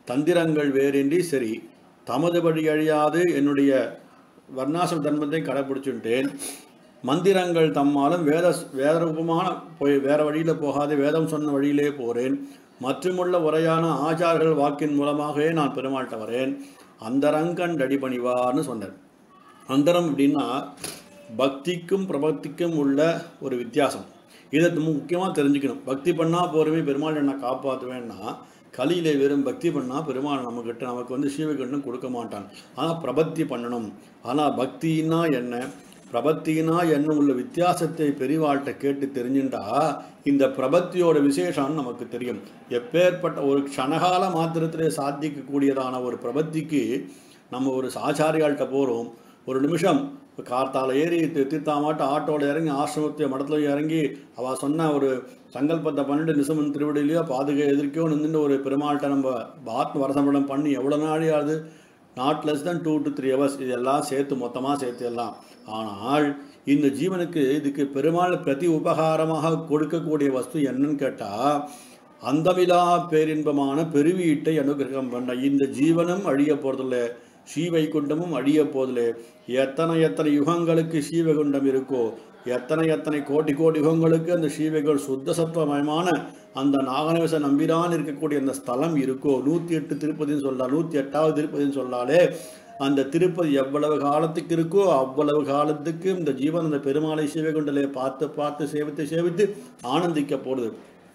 தந்திரங்கள் வேறின்றி சரி தமது வழி அழியாது என்னுடைய வர்ணாசிரம தர்மத்தை கடைப்பிடிச்சுட்டேன் மந்திரங்கள் தம்மாலும் வேத வேத ரூபமான போய் வேற வழியில் போகாது வேதம் சொன்ன வழியிலே போகிறேன் மற்றுமுள்ள உரையான ஆச்சாரர்கள் வாக்கின் மூலமாகவே நான் பெருமாள்கிட்ட வரேன் அந்தரங்கண் அடிபணிவார்னு சொன்னார் அந்தரம் அப்படின்னா பக்திக்கும் பிரபக்திக்கும் உள்ள ஒரு வித்தியாசம் இதை முக்கியமாக தெரிஞ்சுக்கணும் பக்தி பண்ணால் போகிறவே பெருமாள் என்ன காப்பாற்றுவேன்னா கலியிலே வெறும் பக்தி பண்ணால் பெருமாள் நம்மக்கிட்ட நமக்கு வந்து சீவகண்ணும் கொடுக்க மாட்டான் ஆனால் பிரபத்தி பண்ணணும் ஆனால் பக்தின்னா என்ன பிரபத்தினா என்ன உள்ள வித்தியாசத்தை பெரியவாள்கிட்ட கேட்டு தெரிஞ்சுட்டா இந்த பிரபத்தியோட விசேஷம் நமக்கு தெரியும் எப்பேற்பட்ட ஒரு க்ஷணகால மாத்திரத்திலே சாத்திக்கக்கூடியதான ஒரு பிரபத்திக்கு நம்ம ஒரு ஆச்சாரியாள்கிட்ட போகிறோம் ஒரு நிமிஷம் இப்போ கார்த்தால ஏறி தி- தீர்த்தாமாட்ட ஆட்டோவில் இறங்கி ஆசிரமத்தை மடத்துல இறங்கி அவள் சொன்ன ஒரு சங்கல்பத்தை பண்ணிட்டு நிசமன் திருவடியிலையோ பாதுகை எதிர்க்கையோ நின்று ஒரு பெருமாள்கிட்ட நம்ம ஆத்ம வரசம்படம் பண்ணி எவ்வளோ நாளையாவது not less than two to three hours இதெல்லாம் சேர்த்து மொத்தமாக சேர்த்து எல்லாம் ஆனால் இந்த ஜீவனுக்கு இதுக்கு பெருமாள் பிரதி உபகாரமாக கொடுக்கக்கூடிய வஸ்து என்னன்னு கேட்டால் அந்தமிலா பேரின்பமான பெருவீட்டை அனுகிரகம் பண்ண இந்த ஜீவனும் அழிய போறதில்ல ஸ்ரீவைகுண்டமும் அழிய போதில்லை எத்தனை எத்தனை யுகங்களுக்கு ஸ்ரீவைகுண்டம் இருக்கோ எத்தனை எத்தனை கோடி கோடி யுகங்களுக்கு அந்த ஸ்ரீவைகுண்ட சுத்த சத்துவமயமான அந்த நாகநேச நம்பிரான் இருக்கக்கூடிய அந்த ஸ்தலம் இருக்கோ நூற்றி எட்டு திருப்பதின்னு சொல்லலாம் நூற்றி எட்டாவது திருப்பதின்னு சொல்லாலே அந்த திருப்பதி எவ்வளவு காலத்துக்கு இருக்கோ அவ்வளவு காலத்துக்கு இந்த ஜீவன் அந்த பெருமாளை சிவகுண்டலே பார்த்து பார்த்து சேவித்து சேவித்து ஆனந்திக்க போடுது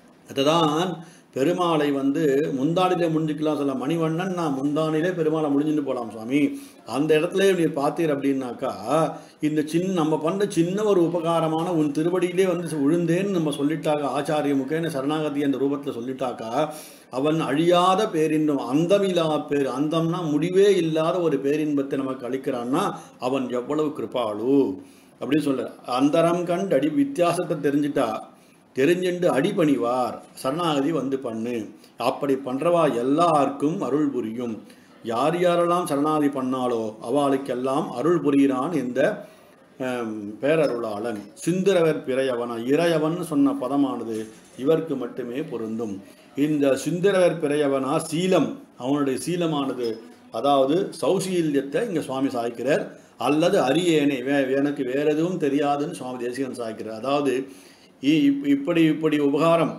அதுதான் பெருமாளை வந்து முந்தானிலே முடிஞ்சுக்கலாம் சொல்ல மணிவண்ணன் நான் முந்தானிலே பெருமாளை முடிஞ்சுட்டு போகலாம் சுவாமி அந்த இடத்துல நீர் பார்த்தீர் அப்படின்னாக்கா இந்த சின்ன நம்ம பண்ண சின்ன ஒரு உபகாரமான உன் திருவடியிலே வந்து விழுந்தேன்னு நம்ம சொல்லிட்டாக்க ஆச்சாரிய முகேன சரணாகதி அந்த ரூபத்தில் சொல்லிட்டாக்கா அவன் அழியாத பேரின்பம் அந்தமில்லா பேர் அந்தம்னா முடிவே இல்லாத ஒரு பேரின்பத்தை நமக்கு அளிக்கிறான்னா அவன் எவ்வளவு கிருபாளு அப்படின்னு சொல்ல அந்தரம் கண்டு அடி வித்தியாசத்தை தெரிஞ்சிட்டா தெரிஞ்சுண்டு அடிபணிவார் சரணாகதி வந்து பண்ணு அப்படி பண்றவா எல்லாருக்கும் அருள் புரியும் யார் யாரெல்லாம் சரணாகதி பண்ணாலோ அவளுக்கெல்லாம் அருள் புரிகிறான் இந்த ஆம், பேரருளாளன் சிந்திரவர் பிறையவனா இறையவன் சொன்ன பதமானது இவருக்கு மட்டுமே பொருந்தும் இந்த சிந்திரவர் பிறையவனா சீலம் அவனுடைய சீலமானது அதாவது சௌசீல்யத்தை இங்க சுவாமி சாய்க்கிறார் அல்லது அரியேனே வே எனக்கு வேற எதுவும் தெரியாதுன்னு சுவாமி தேசிகன் சாய்க்கிறார் அதாவது இ- இப்- இப்படி இப்படி உபகாரம்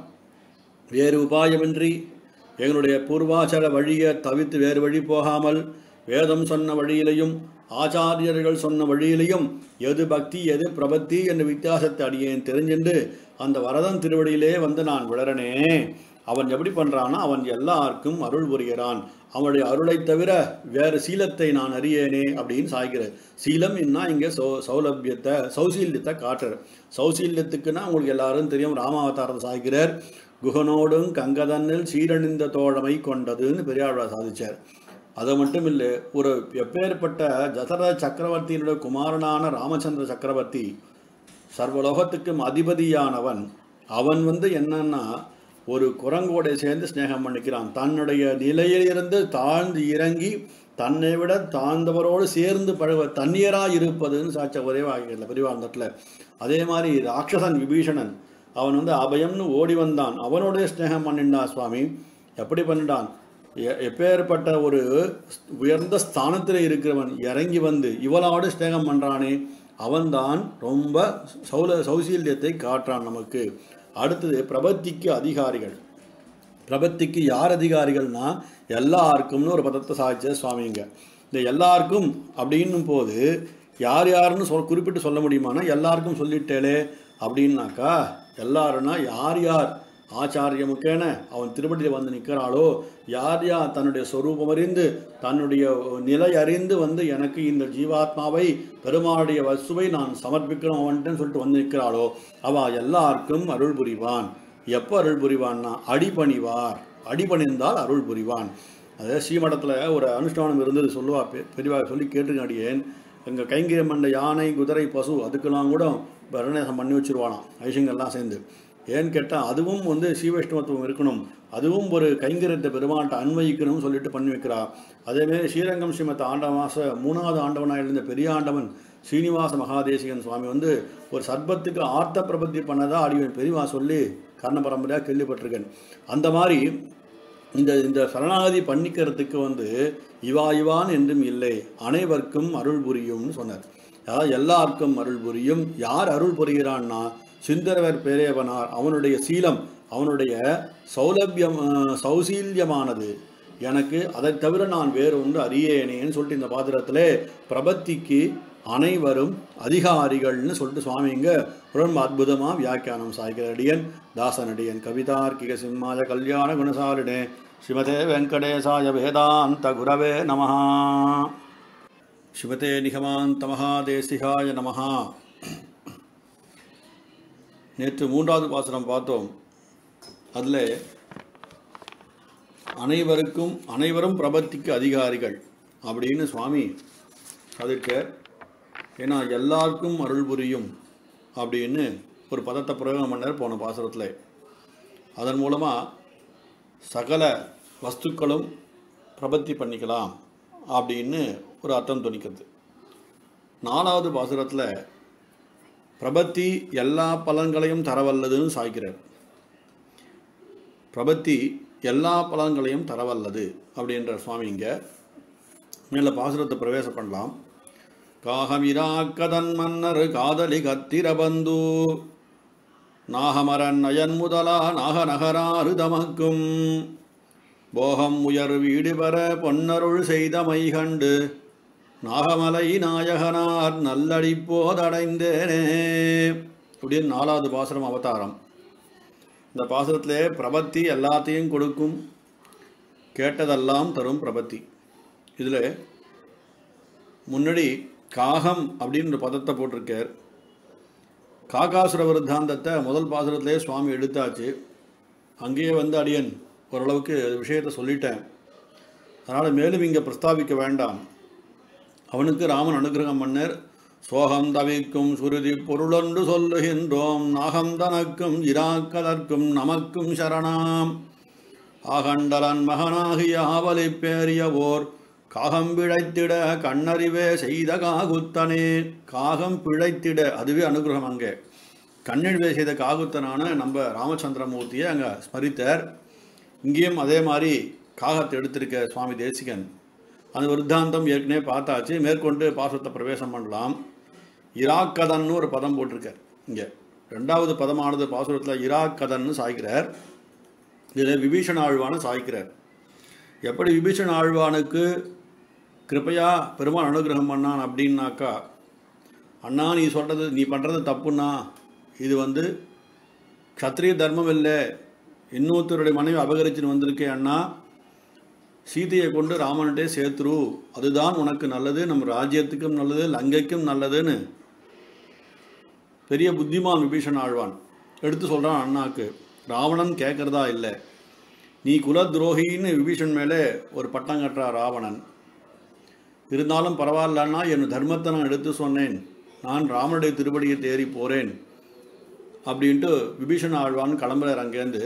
வேறு உபாயமின்றி எங்களுடைய பூர்வாச்சார வழியை தவிர்த்து வேறு வழி போகாமல் வேதம் சொன்ன வழியிலையும் ஆச்சாரியர்கள் சொன்ன வழியிலையும் எது பக்தி எது பிரபத்தி என்ற வித்தியாசத்தை அடியேன் தெரிஞ்சுண்டு அந்த வரதன் திருவடியிலே வந்து நான் விழறனே அவன் எப்படி பண்றானா அவன் எல்லாருக்கும் அருள் புரிகிறான் அவனுடைய அருளை தவிர வேறு சீலத்தை நான் அறியேனே அப்படின்னு சாய்கிறார் சீலம் என்ன இங்கே சௌ சௌலபியத்தை சௌசீல்யத்தை காட்டுறார் சௌசீல்யத்துக்குன்னா உங்களுக்கு எல்லாரும் தெரியும் ராமாவதாரத்தை சாய்கிறார் குகனோடும் கங்கதனில் சீரணிந்த தோழமை கொண்டதுன்னு பெரியாழ்வார் சாதிச்சார் அது மட்டும் இல்லை ஒரு எப்பேற்பட்ட தசரத சக்கரவர்த்தியினுடைய குமாரனான ராமச்சந்திர சக்கரவர்த்தி சர்வலோகத்துக்கும் அதிபதியானவன் அவன் வந்து என்னன்னா ஒரு குரங்கோட சேர்ந்து ஸ்நேகம் பண்ணிக்கிறான் தன்னுடைய நிலையிலிருந்து தாழ்ந்து இறங்கி தன்னை விட தாழ்ந்தவரோடு சேர்ந்து பழக தண்ணீராக இருப்பதுன்னு சாட்ச ஒரே வாக்கியத்தில் பெரியவாழ்ந்தத்தில் அதே மாதிரி ராட்சசன் விபீஷணன் அவன் வந்து அபயம்னு ஓடி வந்தான் அவனோட ஸ்நேகம் பண்ணிண்டான் சுவாமி எப்படி பண்ணிட்டான் எ- எப்பேற்பட்ட ஒரு உயர்ந்த ஸ்தானத்தில் இருக்கிறவன் இறங்கி வந்து இவளோடு ஸ்நேகம் பண்ணுறானே அவன்தான் ரொம்ப சௌல சௌசீல்யத்தை காட்டுறான் நமக்கு அடுத்தது பிரபத்திக்கு அதிகாரிகள் பிரபத்திக்கு யார் அதிகாரிகள்னா எல்லாருக்கும்னு ஒரு பதத்தை சாதிச்ச சுவாமிங்க இந்த எல்லாருக்கும் அப்படின்னும் போது யார் யாருன்னு சொல் குறிப்பிட்டு சொல்ல முடியுமானா எல்லாருக்கும் சொல்லிட்டேலே அப்படின்னாக்கா எல்லாருன்னா யார் யார் ஆச்சாரிய முக்கேன அவன் திருப்பதியில் வந்து நிற்கிறாளோ யார் யார் தன்னுடைய சொரூபம் அறிந்து தன்னுடைய நிலை அறிந்து வந்து எனக்கு இந்த ஜீவாத்மாவை பெருமாளுடைய வசுவை நான் சமர்ப்பிக்கணும் அவன்ட்டு சொல்லிட்டு வந்து நிற்கிறாளோ அவ எல்லாருக்கும் அருள் புரிவான் எப்போ அருள் புரிவான்னா அடிபணிவார் அடிபணிந்தால் அருள் புரிவான் அதாவது ஸ்ரீமடத்தில் ஒரு அனுஷ்டானம் இருந்தது சொல்லுவா பெ- பெரியவா சொல்லி கேட்டுங்க அடியேன் எங்கள் கைங்கரியம் பண்ண யானை குதிரை பசு அதுக்கெல்லாம் கூட வர்ணேசம் பண்ணி வச்சிருவானாம் ஐஷங்கள்லாம் சேர்ந்து ஏன்னு கேட்டால் அதுவும் வந்து ஸ்ரீவைஷ்ணவத்துவம் இருக்கணும் அதுவும் ஒரு கைங்கரியத்தை பெருமாள்கிட்ட அன்வயிக்கணும்னு சொல்லிட்டு பண்ணி வைக்கிறா அதேமாரி ஸ்ரீரங்கம் ஸ்ரீமத் ஆண்ட மாச மூணாவது ஆண்டவனாக இருந்த பெரிய ஆண்டவன் ஸ்ரீனிவாச மகாதேசிகன் சுவாமி வந்து ஒரு சர்பத்துக்கு ஆர்த்த பிரபத்தி பண்ணதா அடிவன் பெரியவா சொல்லி கர்ண பரம்பரையாக கேள்விப்பட்டிருக்கேன் அந்த மாதிரி இந்த இந்த சரணாகதி பண்ணிக்கிறதுக்கு வந்து இவா இவான் என்றும் இல்லை அனைவருக்கும் அருள் புரியும்னு சொன்னார் அதாவது எல்லாருக்கும் அருள் புரியும் யார் அருள் புரிகிறான்னா சுந்தரவர் பேரேவனார் அவனுடைய சீலம் அவனுடைய சௌலபியம் அஹ், சௌசீல்யமானது எனக்கு அதை தவிர நான் வேறு ஒன்று அறியேனேன்னு சொல்லிட்டு இந்த பாத்திரத்திலே பிரபத்திக்கு அனைவரும் அதிகாரிகள்னு சொல்லிட்டு சுவாமிங்க ரொம்ப அற்புதமாக வியாக்கியானம் சாய்கிறடியன் தாசனடியன் கவிதார்க்கிக சிம்மாய கல்யாண குணசாலினே ஸ்ரீமதே வெங்கடேசாய வேதாந்த குரவே நமஹா ஸ்ரீமதே நிகமாந்த மகாதேசிகாய நமஹா நேற்று மூன்றாவது பாசனம் பார்த்தோம் அதில் அனைவருக்கும் அனைவரும் பிரபத்திக்கு அதிகாரிகள் அப்படின்னு சுவாமி அதுக்கு ஏன்னா எல்லாருக்கும் அருள் புரியும் அப்படின்னு ஒரு பதத்தை பிரயோகம் பண்ணார் போன பாசுரத்தில் அதன் மூலமாக சகல வஸ்துக்களும் பிரபத்தி பண்ணிக்கலாம் அப்படின்னு ஒரு அர்த்தம் துணிக்கிறது நாலாவது பாசுரத்தில் பிரபத்தி எல்லா பலன்களையும் தரவல்லதுன்னு சாய்க்கிறார் பிரபத்தி எல்லா பலன்களையும் தரவல்லது அப்படின்ற சுவாமி இங்கே மேலே பாசுரத்தை பிரவேசம் பண்ணலாம் காகமிராக்கதன் மன்னர் காதலி கத்திரபந்து நாகமரன் அயன் முதலா நாகநகராறு தமக்கும் போகம் உயர் வீடு பெற பொன்னருள் செய்த மைகண்டு நாகமலை நாயகனார் நல்லடிப்போதடைந்தேனே அப்படின்னு நாலாவது பாசுரம் அவதாரம் இந்த பாசுரத்திலே பிரபத்தி எல்லாத்தையும் கொடுக்கும் கேட்டதெல்லாம் தரும் பிரபத்தி இதில் முன்னாடி காகம் அப்படின்னு ஒரு பதத்தை போட்டிருக்கார் காகாசுர விருத்தாந்தத்தை முதல் பாசுரத்திலே சுவாமி எடுத்தாச்சு அங்கேயே வந்து அடியன் ஓரளவுக்கு விஷயத்தை சொல்லிட்டேன் அதனால் மேலும் இங்கே பிரஸ்தாபிக்க வேண்டாம் அவனுக்கு ராமன் அனுகிரகம் பண்ணர் சோகம் தவிக்கும் சுருதி பொருளொன்று சொல்லுகின்றோம் நாகம் தனக்கும் இராக்கதற்கும் நமக்கும் சரணாம் ஆகண்டலன் மகனாகிய ஆவலி பேரிய ஓர் காகம் பிழைத்திட கண்ணறிவே செய்த காகுத்தனே காகம் பிழைத்திட அதுவே அனுகிரகம் அங்கே கண்ணறிவே செய்த காகுத்தனான நம்ம ராமச்சந்திரமூர்த்தியை அங்கே ஸ்மரித்தார் இங்கேயும் அதே மாதிரி காகத்தை எடுத்திருக்க சுவாமி தேசிகன் அந்த விருத்தாந்தம் ஏற்கனவே பார்த்தாச்சு மேற்கொண்டு பாசத்தை பிரவேசம் பண்ணலாம் இராக்கதன்னு ஒரு பதம் போட்டிருக்கார் இங்கே ரெண்டாவது பதமானது பாசுரத்தில் இராக்கதன்னு சாய்க்கிறார் இதில் விபீஷண ஆழ்வான சாய்க்கிறார் எப்படி விபீஷண ஆழ்வானுக்கு கிருப்பையா பெருமாள் அனுகிரகம் பண்ணான் அப்படின்னாக்கா அண்ணா நீ சொல்கிறது நீ பண்ணுறது தப்புண்ணா இது வந்து க்ஷத்ரிய தர்மம் இல்லை இன்னொருத்தருடைய மனைவி அபகரிச்சுன்னு வந்திருக்கே அண்ணா சீதையை கொண்டு ராமன்கிட்டே சேர்த்துரு அதுதான் உனக்கு நல்லது நம்ம ராஜ்யத்துக்கும் நல்லது லங்கைக்கும் நல்லதுன்னு பெரிய புத்திமான் விபீஷன் ஆழ்வான் எடுத்து சொல்கிறான் அண்ணாக்கு ராவணன் கேட்குறதா இல்லை நீ குல துரோகின்னு விபீஷன் மேலே ஒரு பட்டம் கட்டுறா ராவணன் இருந்தாலும் பரவாயில்லன்னா என் தர்மத்தை நான் எடுத்து சொன்னேன் நான் ராமனுடைய திருப்படியை தேறி போகிறேன் அப்படின்ட்டு விபீஷன் ஆழ்வான் கிளம்புறார் அங்கேருந்து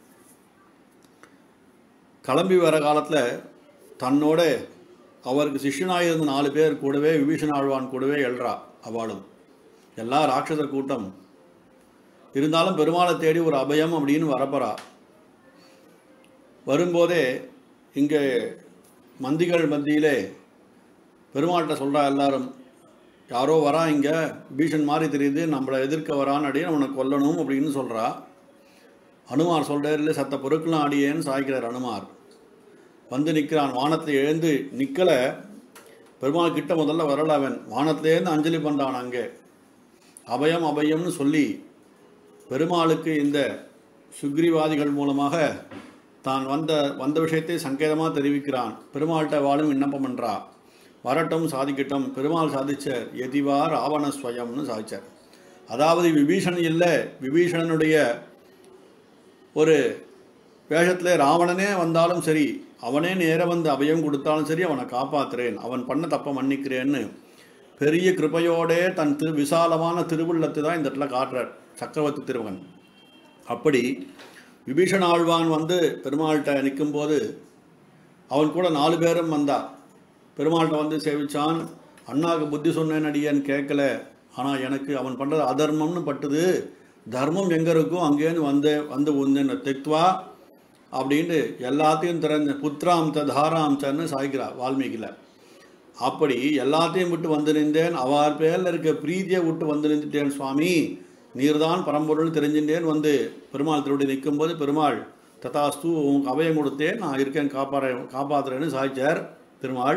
கிளம்பி வர காலத்தில் தன்னோட அவருக்கு சிஷ்யனாக இருந்த நாலு பேர் கூடவே விபீஷண ஆழ்வான் கூடவே எழுறா அவளும் எல்லா ராட்சச கூட்டம் இருந்தாலும் பெருமாளை தேடி ஒரு அபயம் அப்படின்னு வரப்போறா வரும்போதே இங்கே மந்திகள் மத்தியிலே பெருமாள்கிட்ட சொல்கிறா எல்லாரும் யாரோ வரா இங்கே பீஷன் மாதிரி தெரியுது நம்மளை எதிர்க்க வரான்னு அடியே அவனை கொல்லணும் அப்படின்னு சொல்கிறா அனுமார் சொல்கிறார் இல்லை சத்த பொருட்களாம் அடியேன்னு சாய்க்கிறார் அனுமார் வந்து நிற்கிறான் வானத்தில் எழுந்து நிற்கலை பெருமாள் கிட்ட முதல்ல வரல அவன் வானத்திலேருந்து அஞ்சலி பண்ணுறான் அங்கே அபயம் அபயம்னு சொல்லி பெருமாளுக்கு இந்த சுக்ரிவாதிகள் மூலமாக தான் வந்த வந்த விஷயத்தை சங்கேதமாக தெரிவிக்கிறான் பெருமாள்கிட்ட வாழும் விண்ணப்பம் பண்ணுறா வரட்டும் சாதிக்கட்டும் பெருமாள் சாதிச்சார் எதிவா ராவண ஸ்வயம்னு சாதிச்சார் அதாவது விபீஷன் இல்லை விபீஷணனுடைய ஒரு வேஷத்தில் ராவணனே வந்தாலும் சரி அவனே நேர வந்து அபயம் கொடுத்தாலும் சரி அவனை காப்பாத்துறேன் அவன் பண்ண தப்பை மன்னிக்கிறேன்னு பெரிய கிருபையோடே தன் திரு விசாலமான திருவுள்ளத்தை தான் இந்த இடத்துல காட்டுறார் சக்கரவர்த்தி திருமகன் அப்படி விபீஷண ஆழ்வான் வந்து பெருமாள்கிட்ட நிற்கும்போது அவன் கூட நாலு பேரும் வந்தா பெருமாள்கிட்ட வந்து சேவிச்சான் அண்ணாவுக்கு புத்தி சொன்னேன் அடியேன்னு கேட்கல ஆனால் எனக்கு அவன் பண்ணுறது அதர்மம்னு பட்டுது தர்மம் எங்கே இருக்கோ அங்கேருந்து வந்து வந்து உந்தேன்னு தெக்வா அப்படின்னு எல்லாத்தையும் திறந்து புத்திராம் த தாராம் சன்னு சாய்க்கிறார் வால்மீகியில் அப்படி எல்லாத்தையும் விட்டு வந்து நின்றேன் அவர் பேரில் இருக்க பிரீதியை விட்டு வந்து நின்றுட்டேன் சுவாமி நீர்தான் பரம்பொருள் தெரிஞ்சின்றேன் வந்து பெருமாள் திருடி நிற்கும்போது பெருமாள் ததாஸ்து உனக்கு அபயம் கொடுத்தேன் நான் இருக்கேன் காப்பாற காப்பாத்துறேன்னு சாய்ச்சார் பெருமாள்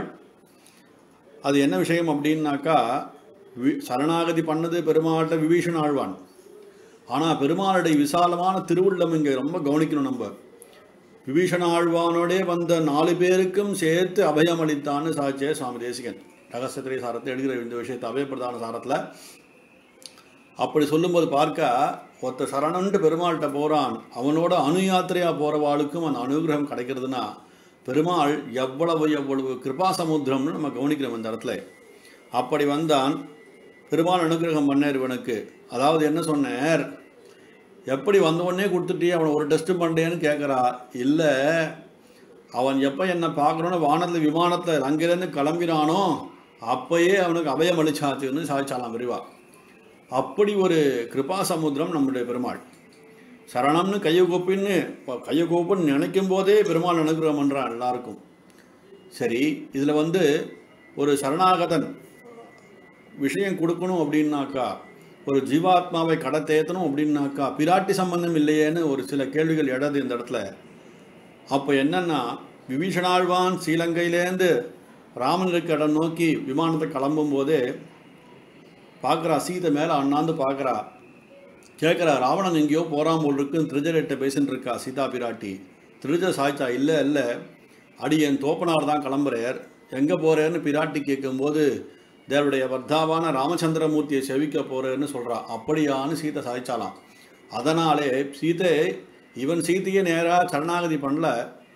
அது என்ன விஷயம் அப்படின்னாக்கா வி- சரணாகதி பண்ணது பெருமாள்கிட்ட விபீஷன் ஆழ்வான் ஆனால் பெருமாளுடைய விசாலமான திருவுள்ளம் இங்கே ரொம்ப கவனிக்கணும் நம்ம விபீஷண ஆழ்வானோடே வந்த நாலு பேருக்கும் சேர்த்து அபயம் அளித்தான்னு சாட்சிய சுவாமி தேசிகன் ரகசியத்திரை சாரத்தை எழுதுகிற இந்த விஷயத்தை அபயப்பிரதான சாரத்தில் அப்படி சொல்லும்போது பார்க்க ஒருத்த சரணன்ட்டு பெருமாள்கிட்ட போகிறான் அவனோட அணு யாத்திரையாக போகிறவாளுக்கும் அந்த அனுகிரகம் கிடைக்கிறதுனா பெருமாள் எவ்வளவு எவ்வளவு கிருபா சமுத்திரம்னு நம்ம கவனிக்கிறோம் இந்த இடத்துல அப்படி வந்தான் பெருமாள் அனுகிரகம் பண்ணார் இவனுக்கு அதாவது என்ன சொன்னார் எப்படி வந்த உடனே கொடுத்துட்டே அவனை ஒரு டெஸ்ட் பண்ணுறேன்னு கேட்குறா இல்லை அவன் எப்போ என்னை பார்க்கணுன்னு வானத்தில் விமானத்தில் அங்கேருந்து கிளம்பினானோ அப்பயே அவனுக்கு அபயம் அளிச்சாச்சுன்னு சாதிச்சாலாம் விரிவா அப்படி ஒரு கிருபா சமுத்திரம் நம்முடைய பெருமாள் சரணம்னு கையை கூப்பின்னு கையை கூப்பின்னு நினைக்கும் போதே பெருமாள் அனுகிரகம் பண்ணுறான் எல்லாருக்கும் சரி இதில் வந்து ஒரு சரணாகதன் விஷயம் கொடுக்கணும் அப்படின்னாக்கா ஒரு ஜீவாத்மாவை கடத்தேத்தணும் அப்படின்னாக்கா பிராட்டி சம்பந்தம் இல்லையேன்னு ஒரு சில கேள்விகள் எழது இந்த இடத்துல அப்போ என்னன்னா விபீஷணாழ்வான் ஸ்ரீலங்கையிலேருந்து ராமனுக்கு இடம் நோக்கி விமானத்தை கிளம்பும் போதே பார்க்குறா சீதை மேலே அண்ணாந்து பார்க்குறா கேட்குறா ராவணன் எங்கேயோ போகிறான் போல் இருக்குன்னு திருஜர்கிட்ட பேசின்னு இருக்கா சீதா பிராட்டி திருஜ சாய்ச்சா இல்லை இல்லை அடி என் தோப்பனார் தான் கிளம்புறார் எங்கே போகிறேன்னு பிராட்டி கேட்கும்போது தேவருடைய வர்த்தாவான ராமச்சந்திரமூர்த்தியை செவிக்க போகிறேன்னு சொல்கிறா அப்படியான்னு சீதை சாய்ச்சாலாம் அதனாலே சீதை இவன் சீதையை நேராக சரணாகதி பண்ணல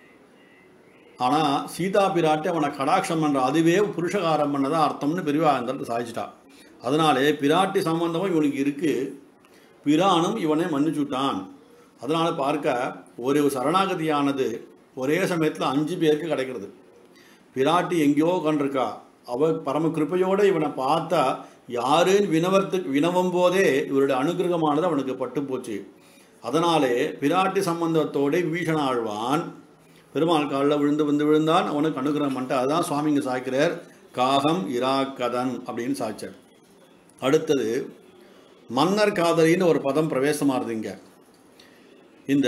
ஆனால் சீதா பிராட்டி அவனை கடாட்சம் பண்ணுற அதுவே புருஷகாரம் பண்ணதா அர்த்தம்னு பெரியவா அந்த இடத்துல சாதிச்சிட்டா அதனாலே பிராட்டி சம்பந்தமும் இவனுக்கு இருக்கு பிரானும் இவனை மன்னிச்சுட்டான் அதனால பார்க்க ஒரு சரணாகதியானது ஒரே சமயத்தில் அஞ்சு பேருக்கு கிடைக்கிறது பிராட்டி எங்கேயோ கண்டிருக்கா அவ பரம கிருப்பையோடு இவனை பார்த்தா யாருன்னு வினவத்துக்கு வினவும் போதே இவருடைய அனுகிரகமானது அவனுக்கு பட்டு போச்சு அதனாலே பிராட்டி சம்பந்தத்தோட விபீஷண ஆழ்வான் பெருமாள் காலில் விழுந்து விழுந்து விழுந்தான் அவனுக்கு அனுகிரகம் பண்ணிட்டு அதுதான் சுவாமிங்க சாய்க்கிறார் காகம் இராக்கதன் அப்படின்னு சாய்ச்சார் அடுத்தது மன்னர் காதலின்னு ஒரு பதம் பிரவேசமாகுது இங்க இந்த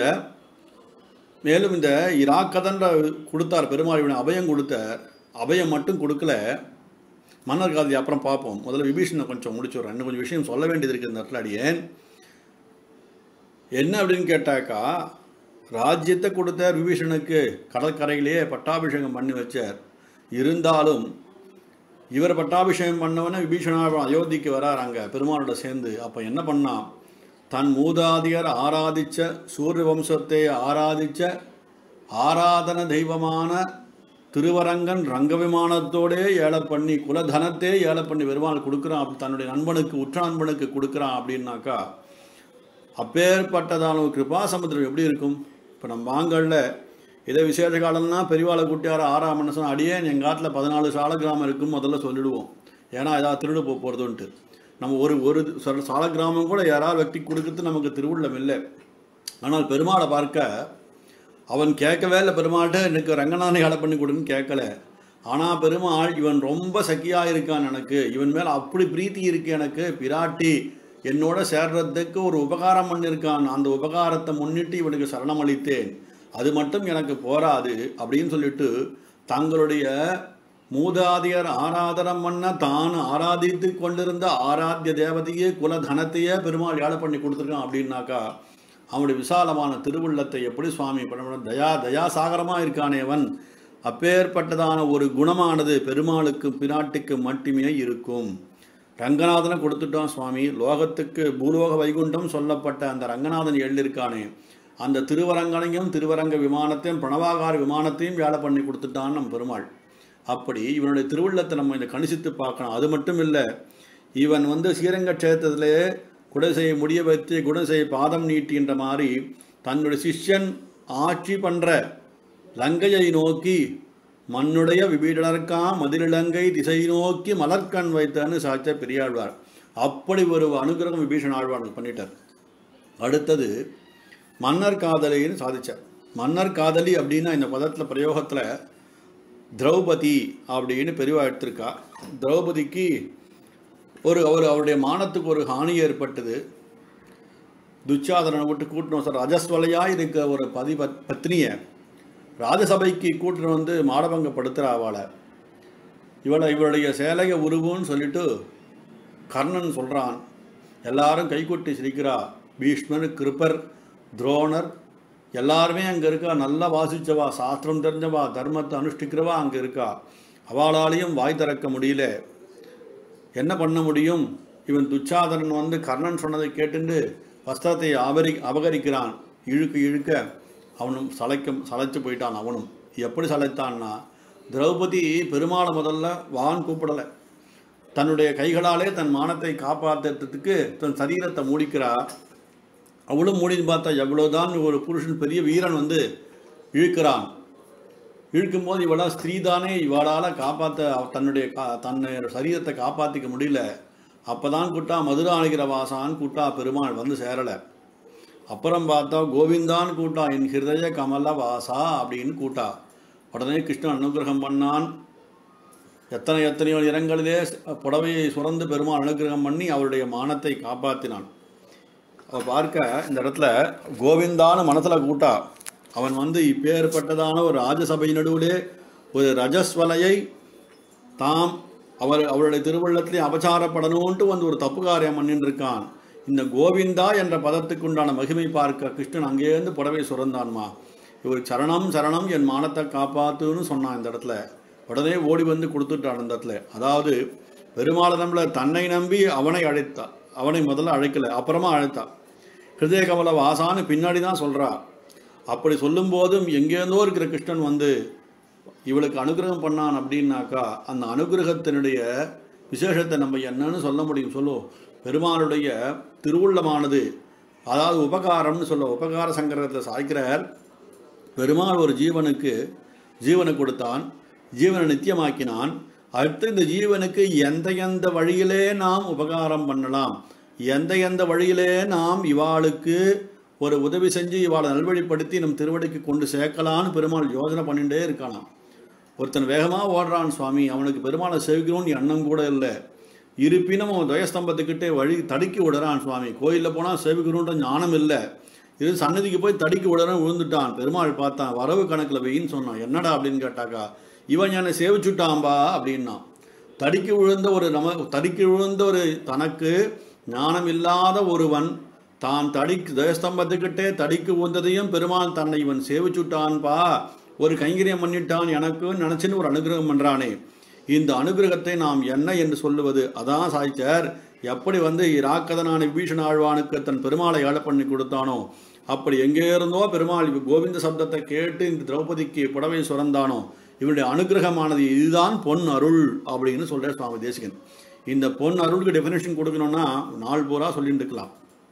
மேலும் இந்த இராக்கதன்ற கொடுத்தார் பெருமாள் இவனை அபயம் கொடுத்தார் அபயம் மட்டும் கொடுக்கல மன்னர் காதலி அப்புறம் பார்ப்போம் முதல்ல விபீஷணை கொஞ்சம் முடிச்சுடுறேன் இன்னும் கொஞ்சம் விஷயம் சொல்ல வேண்டியது இருக்குது இந்த இடத்துல அடியேன் என்ன அப்படின்னு கேட்டாக்கா ராஜ்யத்தை கொடுத்தார் விபீஷணுக்கு கடற்கரையிலேயே பட்டாபிஷேகம் பண்ணி வச்சார் இருந்தாலும் இவர் பட்டாபிஷேகம் பண்ணவன விபீஷணாபுரம் அயோத்திக்கு வரார் அங்கே பெருமாளோட சேர்ந்து அப்போ என்ன பண்ணான் தன் மூதாதியர் ஆராதிச்ச சூரிய வம்சத்தை ஆராதிச்ச ஆராதன தெய்வமான திருவரங்கன் ரங்க விமானத்தோடே ஏழை பண்ணி குலதனத்தே ஏழை பண்ணி பெருமாள் கொடுக்குறான் அப்படி தன்னுடைய நண்பனுக்கு உற்ற நண்பனுக்கு கொடுக்குறான் அப்படின்னாக்கா அப்பேற்பட்டதான ஒரு கிருபா சமுத்திரம் எப்படி இருக்கும் இப்போ நம்ம வாங்கல்ல இதே விசேஷ காலம்னா பெரியவாளை கூட்டியார ஆறாம் மனுஷன் அடியே எங்கள் காட்டில் பதினாலு சால கிராமம் இருக்கும் முதல்ல சொல்லிடுவோம் ஏன்னா ஏதாவது திருடு போக போகிறதுன்ட்டு நம்ம ஒரு ஒரு சொல் சால கிராமம் கூட யாராவது व्यक्ति கொடுக்கறது நமக்கு திருவுள்ளம் இல்லை ஆனால் பெருமாளை பார்க்க அவன் கேட்கவே இல்லை பெருமாள்கிட்ட எனக்கு ரங்கநாதனை அடை பண்ணி கொடுன்னு கேட்கல ஆனால் பெருமாள் இவன் ரொம்ப சக்கியாக இருக்கான் எனக்கு இவன் மேலே அப்படி பிரீத்தி இருக்கு எனக்கு பிராட்டி என்னோட சேர்றதுக்கு ஒரு உபகாரம் பண்ணியிருக்கான் அந்த உபகாரத்தை முன்னிட்டு இவனுக்கு சரணம் அளித்தேன் அது மட்டும் எனக்கு போராது அப்படின்னு சொல்லிட்டு தங்களுடைய மூதாதையர் ஆராதனம் பண்ண தான் ஆராதித்து கொண்டிருந்த ஆராத்திய தேவதையே குலதனத்தையே பெருமாள் ஏழை பண்ணி கொடுத்துருக்கான் அப்படின்னாக்கா அவனுடைய விசாலமான திருவுள்ளத்தை எப்படி சுவாமி பண்ண தயா தயாசாகரமாக இருக்கானேவன் அப்பேற்பட்டதான ஒரு குணமானது பெருமாளுக்கு பிராட்டிக்கு மட்டுமே இருக்கும் ரங்கநாதனை கொடுத்துட்டோம் சுவாமி லோகத்துக்கு பூலோக வைகுண்டம் சொல்லப்பட்ட அந்த ரங்கநாதன் எழுதியிருக்கானே அந்த திருவரங்கனையும் திருவரங்க விமானத்தையும் பிரணவாகார விமானத்தையும் வேலை பண்ணி கொடுத்துட்டான் நம் பெருமாள் அப்படி இவனுடைய திருவுள்ளத்தை நம்ம இந்த கணிசித்து பார்க்கணும் அது மட்டும் இல்லை இவன் வந்து ஸ்ரீரங்க க்ஷேத்திரத்திலே குடசை முடிய வைத்து குடசை பாதம் நீட்டின்ற மாதிரி தன்னுடைய சிஷ்யன் ஆட்சி பண்ணுற லங்கையை நோக்கி மண்ணுடைய விபீடனர்க்கா மதிலிலங்கை திசை நோக்கி மலர்கண் வைத்தான்னு சாட்சிய பெரியாழ்வார் அப்படி ஒரு அனுகிரகம் விபீஷன் ஆழ்வார் பண்ணிட்டார் அடுத்தது மன்னர் காதலின்னு சாதிச்சார் மன்னர் காதலி அப்படின்னா இந்த பதத்தில் பிரயோகத்தில் திரௌபதி அப்படின்னு பெரியவா எடுத்திருக்கா திரௌபதிக்கு ஒரு அவர் அவருடைய மானத்துக்கு ஒரு ஹானி ஏற்பட்டது துச்சாதனனை விட்டு கூட்டணும் சார் ரஜஸ்வலையாக இருக்க ஒரு பதி பத் பத்னியை ராஜசபைக்கு கூட்டின்னு வந்து மாடபங்கப்படுத்துகிற அவளை இவளை இவளுடைய சேலையை உருவுன்னு சொல்லிட்டு கர்ணன் சொல்கிறான் எல்லாரும் கைகொட்டி சிரிக்கிறா பீஷ்மர் கிருப்பர் துரோணர் எல்லாருமே அங்கே இருக்கா நல்லா வாசிச்சவா சாஸ்திரம் தெரிஞ்சவா தர்மத்தை அனுஷ்டிக்கிறவா அங்கே இருக்கா அவளாலையும் வாய் திறக்க முடியல என்ன பண்ண முடியும் இவன் துச்சாதனன் வந்து கர்ணன் சொன்னதை கேட்டுண்டு வஸ்திரத்தை அபரி அபகரிக்கிறான் இழுக்க இழுக்க அவனும் சளைக்க சளைச்சு போயிட்டான் அவனும் எப்படி சளைத்தான்னா திரௌபதி பெருமாளை முதல்ல வான் கூப்பிடலை தன்னுடைய கைகளாலே தன் மானத்தை காப்பாற்றுறதுக்கு தன் சரீரத்தை மூடிக்கிறா அவளும் மூடின்னு பார்த்தா எவ்வளோதான் ஒரு புருஷன் பெரிய வீரன் வந்து இழுக்கிறான் இழுக்கும்போது இவளா ஸ்திரீ தானே இவளால் காப்பாற்ற தன்னுடைய கா தன்னை சரீரத்தை காப்பாற்றிக்க முடியல அப்போ தான் கூட்டா மதுராணிகிற வாசான்னு கூட்டா பெருமாள் வந்து சேரலை அப்புறம் பார்த்தா கோவிந்தான் கூட்டா என் ஹிருதய கமல வாசா அப்படின்னு கூட்டா உடனே கிருஷ்ணன் அனுகிரகம் பண்ணான் எத்தனை எத்தனையோ இடங்களிலே புடவையை சுரந்து பெருமாள் அனுகிரகம் பண்ணி அவருடைய மானத்தை காப்பாற்றினான் அவ பார்க்க இந்த இடத்துல கோவிந்தான மனசில் கூட்டா அவன் வந்து இப்பேற்பட்டதான ஒரு ராஜசபை நடுவிலே ஒரு ரஜஸ்வலையை தாம் அவர் அவருடைய திருவள்ளத்திலே அபச்சாரப்படணும்ன்ட்டு வந்து ஒரு தப்பு காரியம் பண்ணிட்டு இருக்கான் இந்த கோவிந்தா என்ற பதத்துக்கு உண்டான மகிமை பார்க்க கிருஷ்ணன் அங்கேருந்து புடவை சுரந்தான்மா இவர் சரணம் சரணம் என் மானத்தை காப்பாத்துன்னு சொன்னான் இந்த இடத்துல உடனே ஓடி வந்து கொடுத்துட்டான் அந்த இடத்துல அதாவது பெருமாளை நம்மள தன்னை நம்பி அவனை அழைத்தா அவனை முதல்ல அழைக்கல அப்புறமா அழைத்தா ஹிருதய கமல வாசான்னு பின்னாடி தான் சொல்றா அப்படி சொல்லும்போதும் எங்கேருந்தோ இருக்கிற கிருஷ்ணன் வந்து இவளுக்கு அனுகிரகம் பண்ணான் அப்படின்னாக்கா அந்த அனுகிரகத்தினுடைய விசேஷத்தை நம்ம என்னன்னு சொல்ல முடியும் சொல்லுவோம் பெருமாளுடைய திருவுள்ளமானது அதாவது உபகாரம்னு சொல்ல உபகார சங்கரத்தில் சாய்க்கிறார் பெருமாள் ஒரு ஜீவனுக்கு ஜீவனை கொடுத்தான் ஜீவனை நித்தியமாக்கினான் அடுத்து இந்த ஜீவனுக்கு எந்த எந்த வழியிலே நாம் உபகாரம் பண்ணலாம் எந்த எந்த வழியிலே நாம் இவாளுக்கு ஒரு உதவி செஞ்சு இவாளை நல்வழிப்படுத்தி நம் திருவடிக்கு கொண்டு சேர்க்கலான்னு பெருமாள் யோசனை பண்ணிகிட்டே இருக்கானாம் ஒருத்தன் வேகமாக ஓடுறான் சுவாமி அவனுக்கு பெருமாளை சேவிக்கணும்னு எண்ணம் கூட இல்லை இருப்பினும் அவன் துவயஸ்தம்பத்துக்கிட்டே வழி தடுக்கி விடுறான் சுவாமி கோயிலில் போனால் சேவிக்கணுன்ற ஞானம் இல்லை இது சன்னதிக்கு போய் தடுக்கி விடுறேன் விழுந்துட்டான் பெருமாள் பார்த்தான் வரவு கணக்கில் வெயின்னு சொன்னான் என்னடா அப்படின்னு கேட்டாக்கா இவன் என்னை சேவிச்சுட்டான்பா அப்படின்னா தடுக்கி விழுந்த ஒரு நம தடுக்கி விழுந்த ஒரு தனக்கு ஞானம் இல்லாத ஒருவன் தான் தடிக்கு துவயஸ்தம்பத்துக்கிட்டே தடிக்கு விழுந்ததையும் பெருமாள் தன்னை இவன் சேவிச்சுட்டான்பா ஒரு கைங்கரியம் பண்ணிட்டான் எனக்கு நினச்சின்னு ஒரு அனுகிரகம் பண்ணுறானே இந்த அனுகிரகத்தை நாம் என்ன என்று சொல்லுவது அதான் சாய்ச்சார் எப்படி வந்து இராக்கதனான விபீஷண ஆழ்வானுக்கு தன் பெருமாளை ஏழை பண்ணி கொடுத்தானோ அப்படி எங்கே இருந்தோ பெருமாள் இவ கோவிந்த சப்தத்தை கேட்டு இந்த திரௌபதிக்கு புடவை சுரந்தானோ இவனுடைய அனுகிரகமானது இதுதான் பொன் அருள் அப்படின்னு சொல்கிறார் சுவாமி தேசிகன் இந்த பொன் அருளுக்கு டெஃபினேஷன் கொடுக்கணும்னா நாள் பூரா சொல்லிட்டு இருக்கலாம்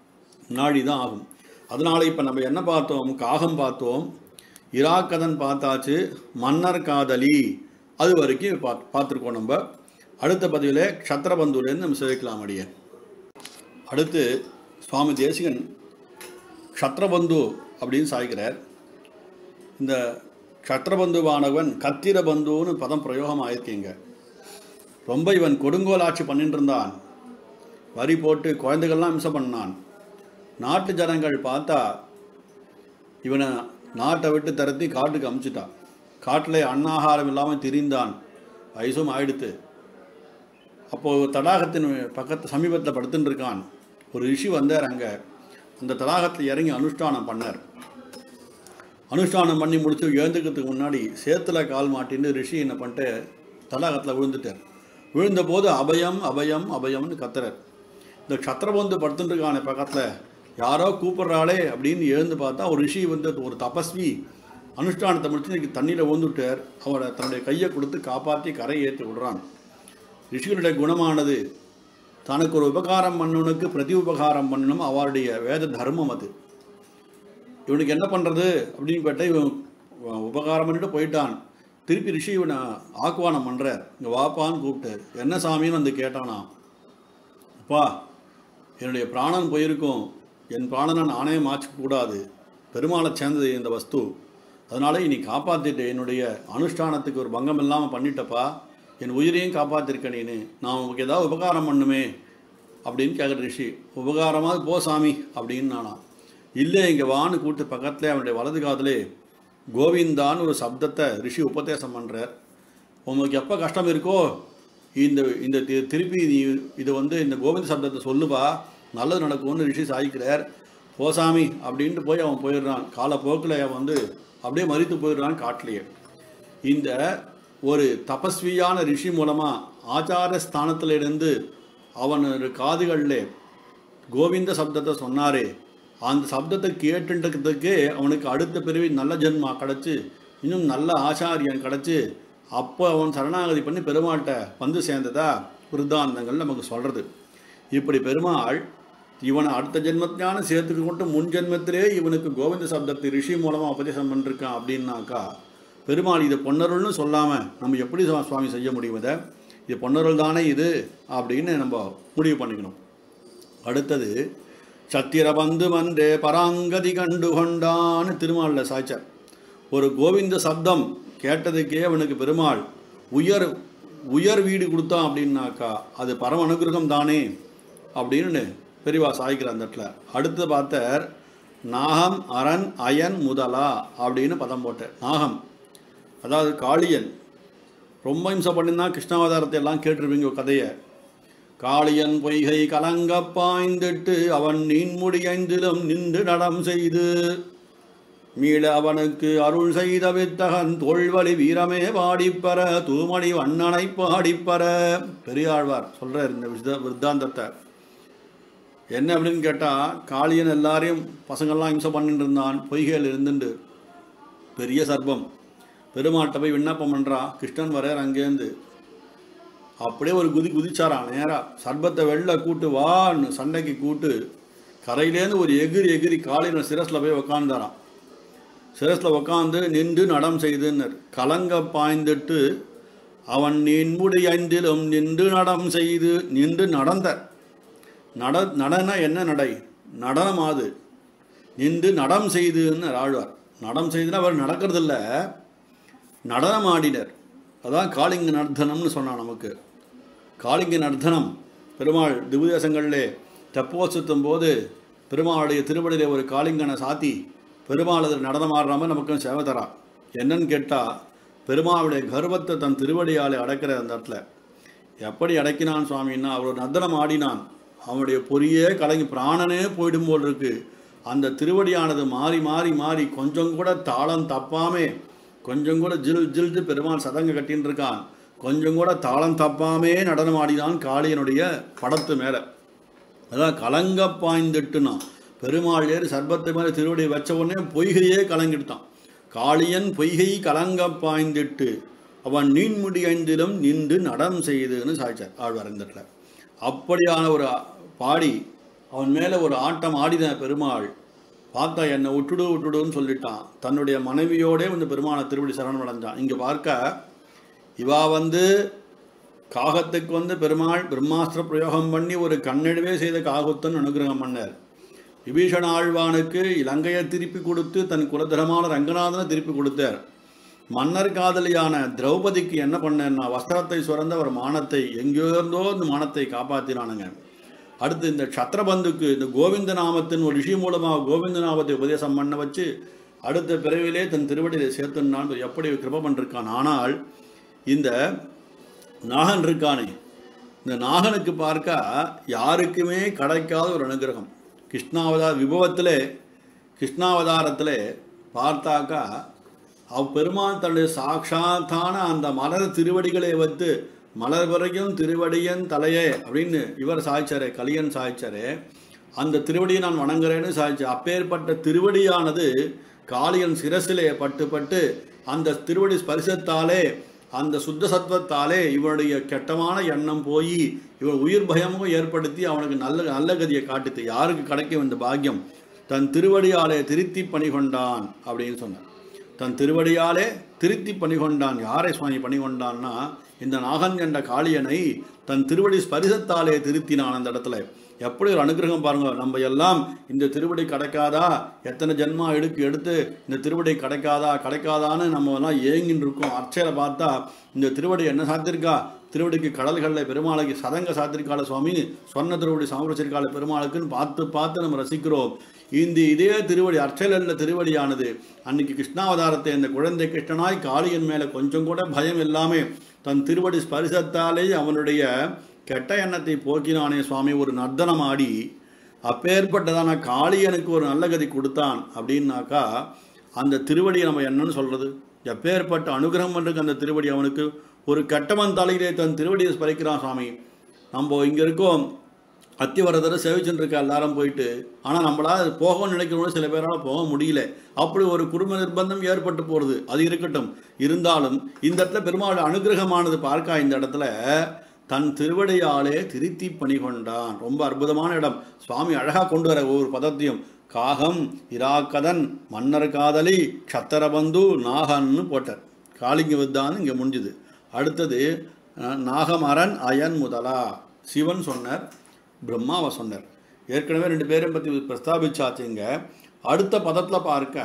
நாழி தான் ஆகும் அதனால இப்போ நம்ம என்ன பார்த்தோம் காகம் பார்த்தோம் இராக்கதன் பார்த்தாச்சு மன்னர் காதலி அது வரைக்கும் பார்த்து பார்த்துருக்கோம் நம்ம அடுத்த பதிவில் க்ஷத்ரபந்துலேருந்து நம்ம சேவிக்கலாம் அடியே அடுத்து சுவாமி தேசிகன் க்ஷத்ரபந்து அப்படின்னு சாய்க்கிறார் இந்த க்ஷத்ரபந்துவானவன் கத்திர பந்துன்னு பதம் பிரயோகம் ஆயிருக்கீங்க ரொம்ப இவன் கொடுங்கோல் ஆட்சி பண்ணிட்டு இருந்தான் வரி போட்டு குழந்தைகள்லாம் இம்சம் பண்ணான் நாட்டு ஜனங்கள் பார்த்தா இவனை நாட்டை விட்டு திரத்தி காட்டுக்கு அமுச்சிட்டான் காட்டில் அன்னாகாரம் இல்லாமல் திரிந்தான் வயசும் ஆயிடுத்து அப்போது தடாகத்தின் பக்கத்து சமீபத்தில் படுத்துட்டு இருக்கான் ஒரு ரிஷி வந்தார் அங்கே அந்த தடாகத்தில் இறங்கி அனுஷ்டானம் பண்ணார் அனுஷ்டானம் பண்ணி முடிச்சு எழுந்துக்கிறதுக்கு முன்னாடி சேத்துல கால் மாட்டின்னு ரிஷி என்ன பண்ணிட்டு தடாகத்தில் விழுந்துட்டார் விழுந்தபோது அபயம் அபயம் அபயம்னு கத்துறார் இந்த க்ஷத்ரபந்து படுத்துட்டு இருக்கானே பக்கத்தில் யாரோ கூப்பிட்றாளே அப்படின்னு எழுந்து பார்த்தா ஒரு ரிஷி வந்து ஒரு தபஸ்வி அனுஷ்டானத்தை முடிச்சு இன்னைக்கு தண்ணியில் ஊந்துட்டார் அவரை தன்னுடைய கையை கொடுத்து காப்பாற்றி கரை ஏற்றி விடுறான் ரிஷிகளுடைய குணமானது தனக்கு ஒரு உபகாரம் பண்ணவனுக்கு பிரதி உபகாரம் பண்ணணும் அவருடைய வேத தர்மம் அது இவனுக்கு என்ன பண்ணுறது அப்படின்னு கேட்டால் இவன் இவன் உபகாரம் பண்ணிட்டு போயிட்டான் திருப்பி ரிஷி இவனை ஆக்குவானம் பண்ணுறார் இங்கே வாப்பான்னு கூப்பிட்டார் என்ன சாமின்னு வந்து கேட்டானா அப்பா என்னுடைய பிராணன் போயிருக்கும் என் பிராணனை நானே மாற்றக்கூடாது பெருமாளை சேர்ந்தது இந்த வஸ்து அதனால இனி காப்பாற்றிட்டு என்னுடைய அனுஷ்டானத்துக்கு ஒரு பங்கம் இல்லாமல் பண்ணிட்டப்பா என் உயிரையும் காப்பாற்றிருக்க நீனு நான் உங்களுக்கு ஏதாவது உபகாரம் பண்ணுமே அப்படின்னு கேட்குற ரிஷி உபகாரமாக போ சாமி அப்படின்னு நானா இல்லை இங்கே வான்னு கூட்டு பக்கத்தில் அவனுடைய வலது காதிலே கோவிந்தான்னு ஒரு சப்தத்தை ரிஷி உபதேசம் பண்ணுறார் உங்களுக்கு எப்போ கஷ்டம் இருக்கோ இந்த இந்த தி- திருப்பி நீ இது வந்து இந்த கோவிந்த சப்தத்தை சொல்லுப்பா நல்லது நடக்கும்னு ரிஷி சாய்க்கிறார் போசாமி அப்படின்ட்டு போய் அவன் போயிடுறான் காலப்போக்கில் அவன் வந்து அப்படியே மறித்து போயிடுறான் காட்டிலேயே இந்த ஒரு தபஸ்வியான ரிஷி மூலமாக ஆச்சார ஸ்தானத்திலிருந்து அவன் காதுகளில் கோவிந்த சப்தத்தை சொன்னாரே அந்த சப்தத்தை கேட்டுன்றதுக்கு அவனுக்கு அடுத்த பிறவி நல்ல ஜென்மா கிடச்சி இன்னும் நல்ல ஆச்சாரியன் கிடச்சி அப்போ அவன் சரணாகதி பண்ணி பெருமாள்கிட்ட வந்து சேர்ந்ததா விருத்தாந்தங்கள் நமக்கு சொல்கிறது இப்படி பெருமாள் இவனை அடுத்த ஜென்மத்தினான சேர்த்துக்கு கொண்டு முன் ஜென்மத்திலே இவனுக்கு கோவிந்த சப்தத்தை ரிஷி மூலமாக உபதேசம் பண்ணிருக்கான் அப்படின்னாக்கா பெருமாள் இது பொன்னருள்னு சொல்லாமல் நம்ம எப்படி சுவா- சுவாமி செய்ய முடியும் இதை இது பொன்னருள் தானே இது அப்படின்னு நம்ம முடிவு பண்ணிக்கணும் அடுத்தது சத்திரபந்து மன்றே பராங்கதி கண்டு கொண்டான்னு திருமாலில் சாய்ச்சார் ஒரு கோவிந்த சப்தம் கேட்டதுக்கே அவனுக்கு பெருமாள் உயர் உயர் வீடு கொடுத்தான் அப்படின்னாக்கா அது பரம அனுகிரகம் தானே அப்படின்னு பெரியவா சாய்க்கிறார் அந்த இடத்துல அடுத்து பார்த்தார் நாகம் அரண் அயன் முதலா அப்படின்னு பதம் போட்டார் நாகம் அதாவது காளியன் ரொம்ப இம்சை பண்ணியிருந்தான் கிருஷ்ணாவதாரத்தை எல்லாம் கேட்டிருப்பீங்க ஒரு கதையை காளியன் பொய்கை கலங்க பாய்ந்திட்டு அவன் நீன்முடி ஐந்திலும் நின்று நடம் செய்து மீள அவனுக்கு அருள் செய்த வித்தகன் தோல்வழி வீரமே பாடிப்பற தூமணி வண்ணனை பாடிப்பற பெரியாழ்வார் சொல்றார் இந்த விருத்த விருத்தாந்தத்தை என்ன அப்படின்னு கேட்டால் காளியன் எல்லாரையும் பசங்கள்லாம் இம்சை பண்ணிட்டு இருந்தான் பொய்கையில் இருந்துண்டு பெரிய சர்ப்பம் பெருமாட்ட போய் விண்ணப்பம் பண்ணுறான் கிருஷ்ணன் வரையர் அங்கேருந்து அப்படியே ஒரு குதி குதிச்சாரான் நேராக சர்பத்தை வெளில கூட்டு வான்னு சண்டைக்கு கூட்டு கரையிலேருந்து ஒரு எகிரி எகிரி காளியன் சிரஸில் போய் உக்காந்தாராம் சிரஸில் உக்காந்து நின்று நடம் செய்துன்னர் கலங்க பாய்ந்துட்டு அவன் நின்முடி ஐந்திலும் நின்று நடம் செய்து நின்று நடந்த நட நடன என்ன நடை நடனம் ஆது நின்று நடம் செய்துன்னு ஆழ்வார் நடம் செய்துன்னா அவர் நடக்கிறதில்ல நடனம் ஆடினர் அதான் காளிங்க நர்த்தனம்னு சொன்னான் நமக்கு காளிங்க நர்த்தனம் பெருமாள் திவ்யதேசங்களிலே தெப்போத்சத்தும் போது பெருமாளுடைய திருவடியிலே ஒரு காளிங்கனை சாத்தி பெருமாள் அதில் நடனம் ஆடுற மாதிரி நமக்கு சேவை தரா என்னன்னு கேட்டால் பெருமாளுடைய கர்வத்தை தன் திருவடியாலே அடக்கிற அந்த இடத்துல எப்படி அடக்கினான் சுவாமின்னா அவர் நர்த்தனம் ஆடினான் அவனுடைய பொறியே கலங்கி பிராணனே போயிடும் போல் இருக்கு அந்த திருவடியானது மாறி மாறி மாறி கொஞ்சம் கூட தாளம் தப்பாமே கொஞ்சம் கூட ஜில் ஜில்ஜு பெருமாள் சதங்க கட்டின்னு இருக்கான் கொஞ்சம் கூட தாளம் தப்பாமே நடனம் ஆடினான் காளியனுடைய படத்து மேலே அதான் கலங்க பாய்ந்துட்டுனா பெருமாள் ஏறி சர்பத்தை மேலே திருவடி வச்ச உடனே பொய்கையே கலங்கிட்டான் காளியன் பொய்கை கலங்க பாய்ந்திட்டு அவன் நீன்முடி ஐந்திலும் நின்று நடம் செய்துன்னு சாய்ச்சார் ஆழ்வார் இந்த இடத்துல அப்படியான ஒரு பாடி அவன் மேலே ஒரு ஆட்டம் ஆடின பெருமாள் பார்த்தா என்னை விட்டுடு விட்டுடுன்னு சொல்லிட்டான் தன்னுடைய மனைவியோடே வந்து பெருமானை திருவடி சரணம் அடைஞ்சான் இங்கே பார்க்க இவா வந்து காகத்துக்கு வந்து பெருமாள் பிரம்மாஸ்திர பிரயோகம் பண்ணி ஒரு கண்ணெடுவே செய்த காகத்தன் அனுகிரகம் பண்ணார் விபீஷண ஆழ்வானுக்கு இலங்கையை திருப்பி கொடுத்து தன் குலதரமான ரங்கநாதனை திருப்பி கொடுத்தார் மன்னர் காதலியான திரௌபதிக்கு என்ன பண்ணேன்னா வஸ்திரத்தை சுரந்த ஒரு மானத்தை எங்கேயோ இருந்தோ இந்த மானத்தை காப்பாற்றினானுங்க அடுத்து இந்த சத்ரபந்துக்கு இந்த கோவிந்த நாமத்தின் ஒரு ரிஷி மூலமாக கோவிந்த நாமத்தை உபதேசம் பண்ண வச்சு அடுத்த பிறவிலே தன் திருவடியிலே சேர்த்துனான் எப்படி கிருப பண்ணிருக்கான் ஆனால் இந்த நாகன் இருக்கானே இந்த நாகனுக்கு பார்க்க யாருக்குமே கிடைக்காத ஒரு அனுகிரகம் கிருஷ்ணாவதார விபவத்திலே கிருஷ்ணாவதாரத்திலே பார்த்தாக்கா அவ் பெருமான் தன்னுடைய சாட்சாத்தான அந்த மலர் திருவடிகளை வைத்து மலர் வரைக்கும் திருவடியன் தலையே அப்படின்னு இவர் சாய்ச்சாரே கலியன் சாய்ச்சாரே அந்த திருவடியை நான் வணங்குறேன்னு சாய்ச்சி அப்பேற்பட்ட திருவடியானது காளியன் சிரசிலே பட்டு பட்டு அந்த திருவடி ஸ்பரிசத்தாலே அந்த சுத்த சத்வத்தாலே இவனுடைய கெட்டமான எண்ணம் போய் இவன் உயிர் பயமும் ஏற்படுத்தி அவனுக்கு நல்ல நல்ல கதியை காட்டுத்து யாருக்கு கிடைக்கும் இந்த பாக்கியம் தன் திருவடியாலே திருத்தி பணி கொண்டான் அப்படின்னு சொன்னார் தன் திருவடியாலே திருத்தி பணி கொண்டான் யாரை சுவாமி பணி கொண்டான்னா இந்த நாகன் என்ற காளியனை தன் திருவடி ஸ்பரிசத்தாலே திருத்தினான் அந்த இடத்துல எப்படி ஒரு அனுகிரகம் பாருங்க நம்ம எல்லாம் இந்த திருவடி கிடைக்காதா எத்தனை ஜென்மா எடுக்கு எடுத்து இந்த திருவடி கிடைக்காதா கிடைக்காதான்னு நம்ம எல்லாம் ஏங்கின்னு இருக்கோம் அர்ச்சையில பார்த்தா இந்த திருவடி என்ன சாத்திருக்கா திருவடிக்கு கடல்களில் பெருமாளுக்கு சதங்க சாத்திருக்கால சுவாமி சொன்ன திருவடி சாமரசிற்கால பெருமாளுக்குன்னு பார்த்து பார்த்து நம்ம ரசிக்கிறோம் இந்த இதே திருவடி அர்ச்சலல்ல திருவடியானது அன்னைக்கு கிருஷ்ணாவதாரத்தை இந்த குழந்தை கிருஷ்ணனாய் காளியன் மேல கொஞ்சம் கூட பயம் இல்லாம தன் திருவடி ஸ்பரிசத்தாலே அவனுடைய கெட்ட எண்ணத்தை போக்கினானே சுவாமி ஒரு நர்த்தனம் ஆடி அப்பேற்பட்டதான காளியனுக்கு ஒரு நல்ல கதி கொடுத்தான் அப்படின்னாக்கா அந்த திருவடியை நம்ம என்னன்னு சொல்றது எப்பேற்பட்ட அனுகிரகம் பண்ணுறதுக்கு அந்த திருவடி அவனுக்கு ஒரு கெட்டவன் தலையிலே தன் திருவடியை ஸ்பரிக்கிறான் சுவாமி நம்ம இங்க இருக்கோம் அத்திவரதரை சேவிச்சுட்டு இருக்கா எல்லாரும் போயிட்டு ஆனால் நம்மளால் போகணும்னு நினைக்கிறவங்க சில பேரால் போக முடியல அப்படி ஒரு குடும்ப நிர்பந்தம் ஏற்பட்டு போகிறது அது இருக்கட்டும் இருந்தாலும் இந்த இடத்துல பெருமாள் அனுகிரகமானது பார்க்கா இந்த இடத்துல தன் திருவடியாலே திருத்தி பணி கொண்டான் ரொம்ப அற்புதமான இடம் சுவாமி அழகாக கொண்டு வர ஒவ்வொரு பதத்தையும் காகம் இராக்கதன் மன்னர் காதலி க்ஷத்தரபந்து நாகன்னு போட்டார் காளிங்க வித்தான்னு இங்கே முடிஞ்சுது அடுத்தது அஹ், நாகமரன் அயன் முதலா சிவன் சொன்னார் பிரம்மாவை சொன்னார் ஏற்கனவே ரெண்டு பேரையும் பற்றி பிரஸ்தாபிச்சாச்சுங்க அடுத்த பதத்தில் பார்க்க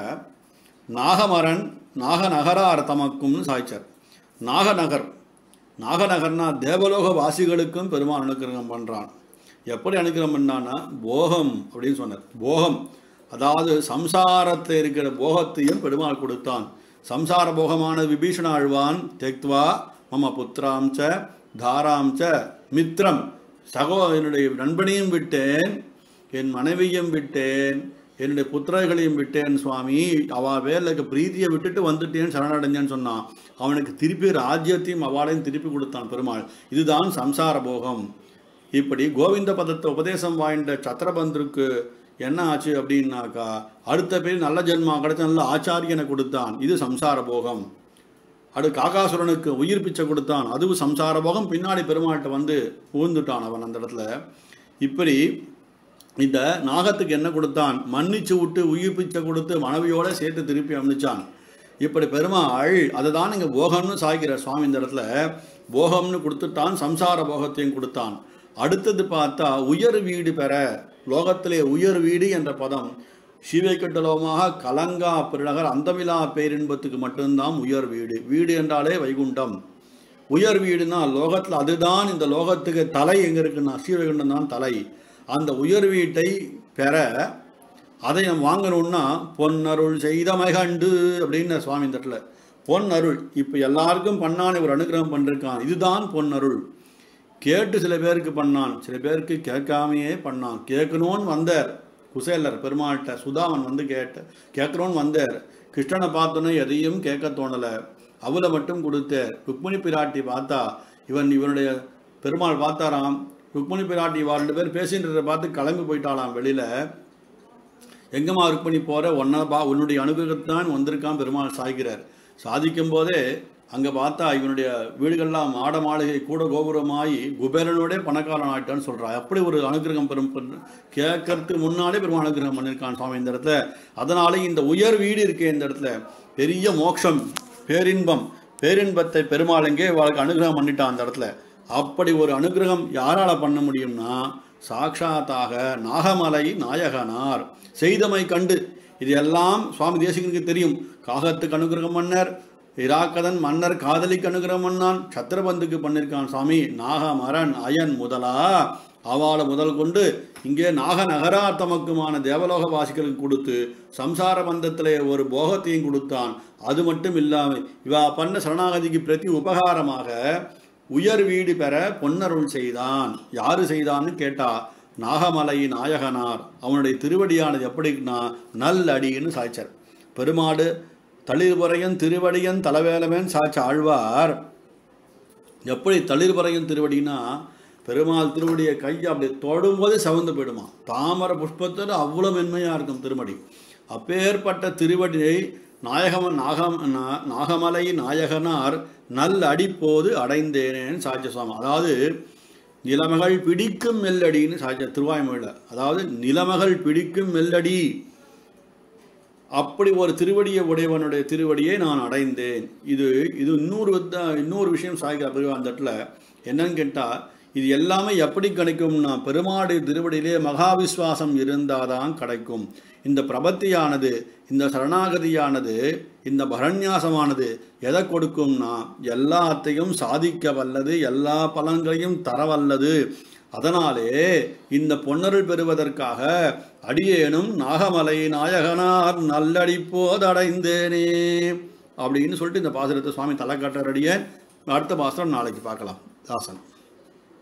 நாகமரன் நாகநகரார் தமக்கும்னு சாய்ச்சார் நாகநகர் நாகநகர்னா தேவலோக வாசிகளுக்கும் பெருமாள் அனுக்கிரகம் பண்ணுறான் எப்படி அனுக்கிரகம் பண்ணான்னா போகம் அப்படின்னு சொன்னார் போகம் அதாவது சம்சாரத்தில் இருக்கிற போகத்தையும் பெருமாள் கொடுத்தான் சம்சார போகமான விபீஷண ஆழ்வான் தெக்த்வா மம புத்திராம் ச தாராம் ச மித்ரம் சகோ என்னுடைய நண்பனையும் விட்டேன் என் மனைவியும் விட்டேன் என்னுடைய புத்திரர்களையும் விட்டேன் சுவாமி அவ வேலைக்கு பிரீதியை விட்டுட்டு வந்துட்டேன்னு சரணடைஞ்சேன்னு சொன்னான் அவனுக்கு திருப்பி ராஜ்யத்தையும் அவாளையும் திருப்பி கொடுத்தான் பெருமாள் இதுதான் சம்சார போகம் இப்படி கோவிந்த பதத்தை உபதேசம் வாய்ந்த சத்திரபந்தருக்கு என்ன ஆச்சு அப்படின்னாக்கா அடுத்த பேர் நல்ல ஜென்மா கிடைச்ச நல்ல ஆச்சாரியனை கொடுத்தான் இது சம்சார போகம் அடு காகாசுரனுக்கு உயிர் பிச்சை கொடுத்தான் அதுவும் சம்சார போகம் பின்னாடி பெருமாள்கிட்ட வந்து புகுந்துட்டான் அவன் அந்த இடத்துல இப்படி இந்த நாகத்துக்கு என்ன கொடுத்தான் மன்னிச்சு விட்டு உயிர் பிச்சை கொடுத்து மனைவியோட சேர்த்து திருப்பி அமைச்சான் இப்படி பெருமாள் அதை தான் இங்கே போகம்னு சாய்கிறார் சுவாமி இந்த இடத்துல போகம்னு கொடுத்துட்டான் சம்சார போகத்தையும் கொடுத்தான் அடுத்தது பார்த்தா உயர் வீடு பெற லோகத்திலே உயர் வீடு என்ற பதம் சிவைக்கட்டலோமாக கலங்கா பெருநகர் அந்தமிலா பேரின்பத்துக்கு மட்டும்தான் உயர் வீடு வீடு என்றாலே வைகுண்டம் உயர் வீடுனா லோகத்தில் அதுதான் இந்த லோகத்துக்கு தலை எங்கே இருக்குன்னா ஸ்ரீவைகுண்டம் தான் தலை அந்த உயர் வீட்டை பெற அதை நம்ம வாங்கணும்னா பொன்னருள் செய்தமை கண்டு அப்படின்னு சுவாமி இந்த இடத்துல பொன் அருள் இப்போ எல்லாருக்கும் பண்ணான் ஒரு அனுகிரகம் பண்ணிருக்கான் இதுதான் பொன்னருள் கேட்டு சில பேருக்கு பண்ணான் சில பேருக்கு கேட்காமையே பண்ணான் கேட்கணும்னு வந்தார் குசேலர் பெருமாள்கிட்ட சுதாமன் வந்து கேட்ட கேட்கணும்னு வந்தார் கிருஷ்ணனை பார்த்தோன்னே எதையும் கேட்க தோணலை அவளை மட்டும் கொடுத்தார் ருக்மிணி பிராட்டி பார்த்தா இவன் இவனுடைய பெருமாள் பார்த்தாராம் ருக்மிணி பிராட்டி இவா ரெண்டு பேர் பேசின்றதை பார்த்து கிளம்பி போயிட்டாளாம் வெளியில எங்கம்மா ருக்மிணி போற ஒன்னா பா உன்னுடைய அனுகிரகத்தான் வந்திருக்கான் பெருமாள் சாய்கிறார் சாதிக்கும் போதே அங்கே பார்த்தா இவனுடைய வீடுகள்லாம் மாட மாளிகை கூட கோபுரமாகி குபேரனோட பணக்காரன் ஆயிட்டான்னு சொல்றா அப்படி ஒரு அனுகிரகம் பெரும் கேட்கறதுக்கு முன்னாலே பெருமாள் அனுகிரகம் பண்ணியிருக்கான் சுவாமி இந்த இடத்துல அதனால இந்த உயர் வீடு இருக்கே இந்த இடத்துல பெரிய மோட்சம் பேரின்பம் பேரின்பத்தை பெருமாள் எங்கே வாழ்க்கை அனுகிரகம் பண்ணிட்டான் அந்த இடத்துல அப்படி ஒரு அனுகிரகம் யாரால பண்ண முடியும்னா சாட்சாத்தாக நாகமலை நாயகனார் செய்தமை கண்டு இது எல்லாம் சுவாமி தேசிகனுக்கு தெரியும் காகத்துக்கு அனுகிரகம் பண்ணார் இராக்கதன் மன்னர் காதலிக்கு அனுகிரகம் பண்ணான் சத்திரபந்துக்கு பண்ணியிருக்கான் சுவாமி நாகமரன் அயன் முதலா அவாளை முதல் கொண்டு இங்கே நாக நகரார் தமக்குமான தேவலோக வாசிகளுக்கு கொடுத்து சம்சார பந்தத்திலே ஒரு போகத்தையும் கொடுத்தான் அது மட்டும் இல்லாமல் இவா பண்ண சரணாகதிக்கு பிரதி உபகாரமாக உயர் வீடு பெற பொன்னருள் செய்தான் யாரு செய்தான்னு கேட்டா நாகமலை நாயகனார் அவனுடைய திருவடியானது எப்படின்னா நல் அடின்னு சாய்ச்சார் பெருமாடு தளிர்புறையன் திருவடியன் தலவேலவன் சாய்ச்ச ஆழ்வார் எப்படி தளிர்புறையன் திருவடினா பெருமாள் திருவடியை கையை அப்படி தொடும்போது சவந்து போயிடுமா தாமரை புஷ்பத்தோடு அவ்வளோ மென்மையாக இருக்கும் திருமடி அப்பேற்பட்ட திருவடியை நாயகம நாகம் நா- நாகமலை நாயகனார் நல் அடிப்போது அடைந்தேனேன்னு சாட்சி சுவாமி அதாவது நிலமகள் பிடிக்கும் மெல்லடின்னு சாட்சி திருவாய்மொழியில் அதாவது நிலமகள் பிடிக்கும் மெல்லடி அப்படி ஒரு திருவடியை உடையவனுடைய திருவடியை நான் அடைந்தேன் இது இது இன்னொரு வித்த- இன்னொரு விஷயம் சாய்கா பெருவா அந்த இடத்துல என்னன்னு கேட்டால் இது எல்லாமே எப்படி கிடைக்கும்னா பெருமாடு திருவடியிலே மகாவிஸ்வாசம் இருந்தாதான் கிடைக்கும் இந்த பிரபத்தியானது இந்த சரணாகதியானது இந்த பரண்யாசமானது எதை கொடுக்கும்னா எல்லாத்தையும் சாதிக்க வல்லது எல்லா பலன்களையும் தர வல்லது அதனாலே இந்த பொன்னருள் பெறுவதற்காக அடியேனும் நாகமலை நாயகனார் நல்லடி போதடைந்தேனே அப்படின்னு சொல்லிட்டு இந்த பாசுரத்தை சுவாமி தலை காட்டுற அடியே அடுத்த பாசுரம் நாளைக்கு பார்க்கலாம் தாசன்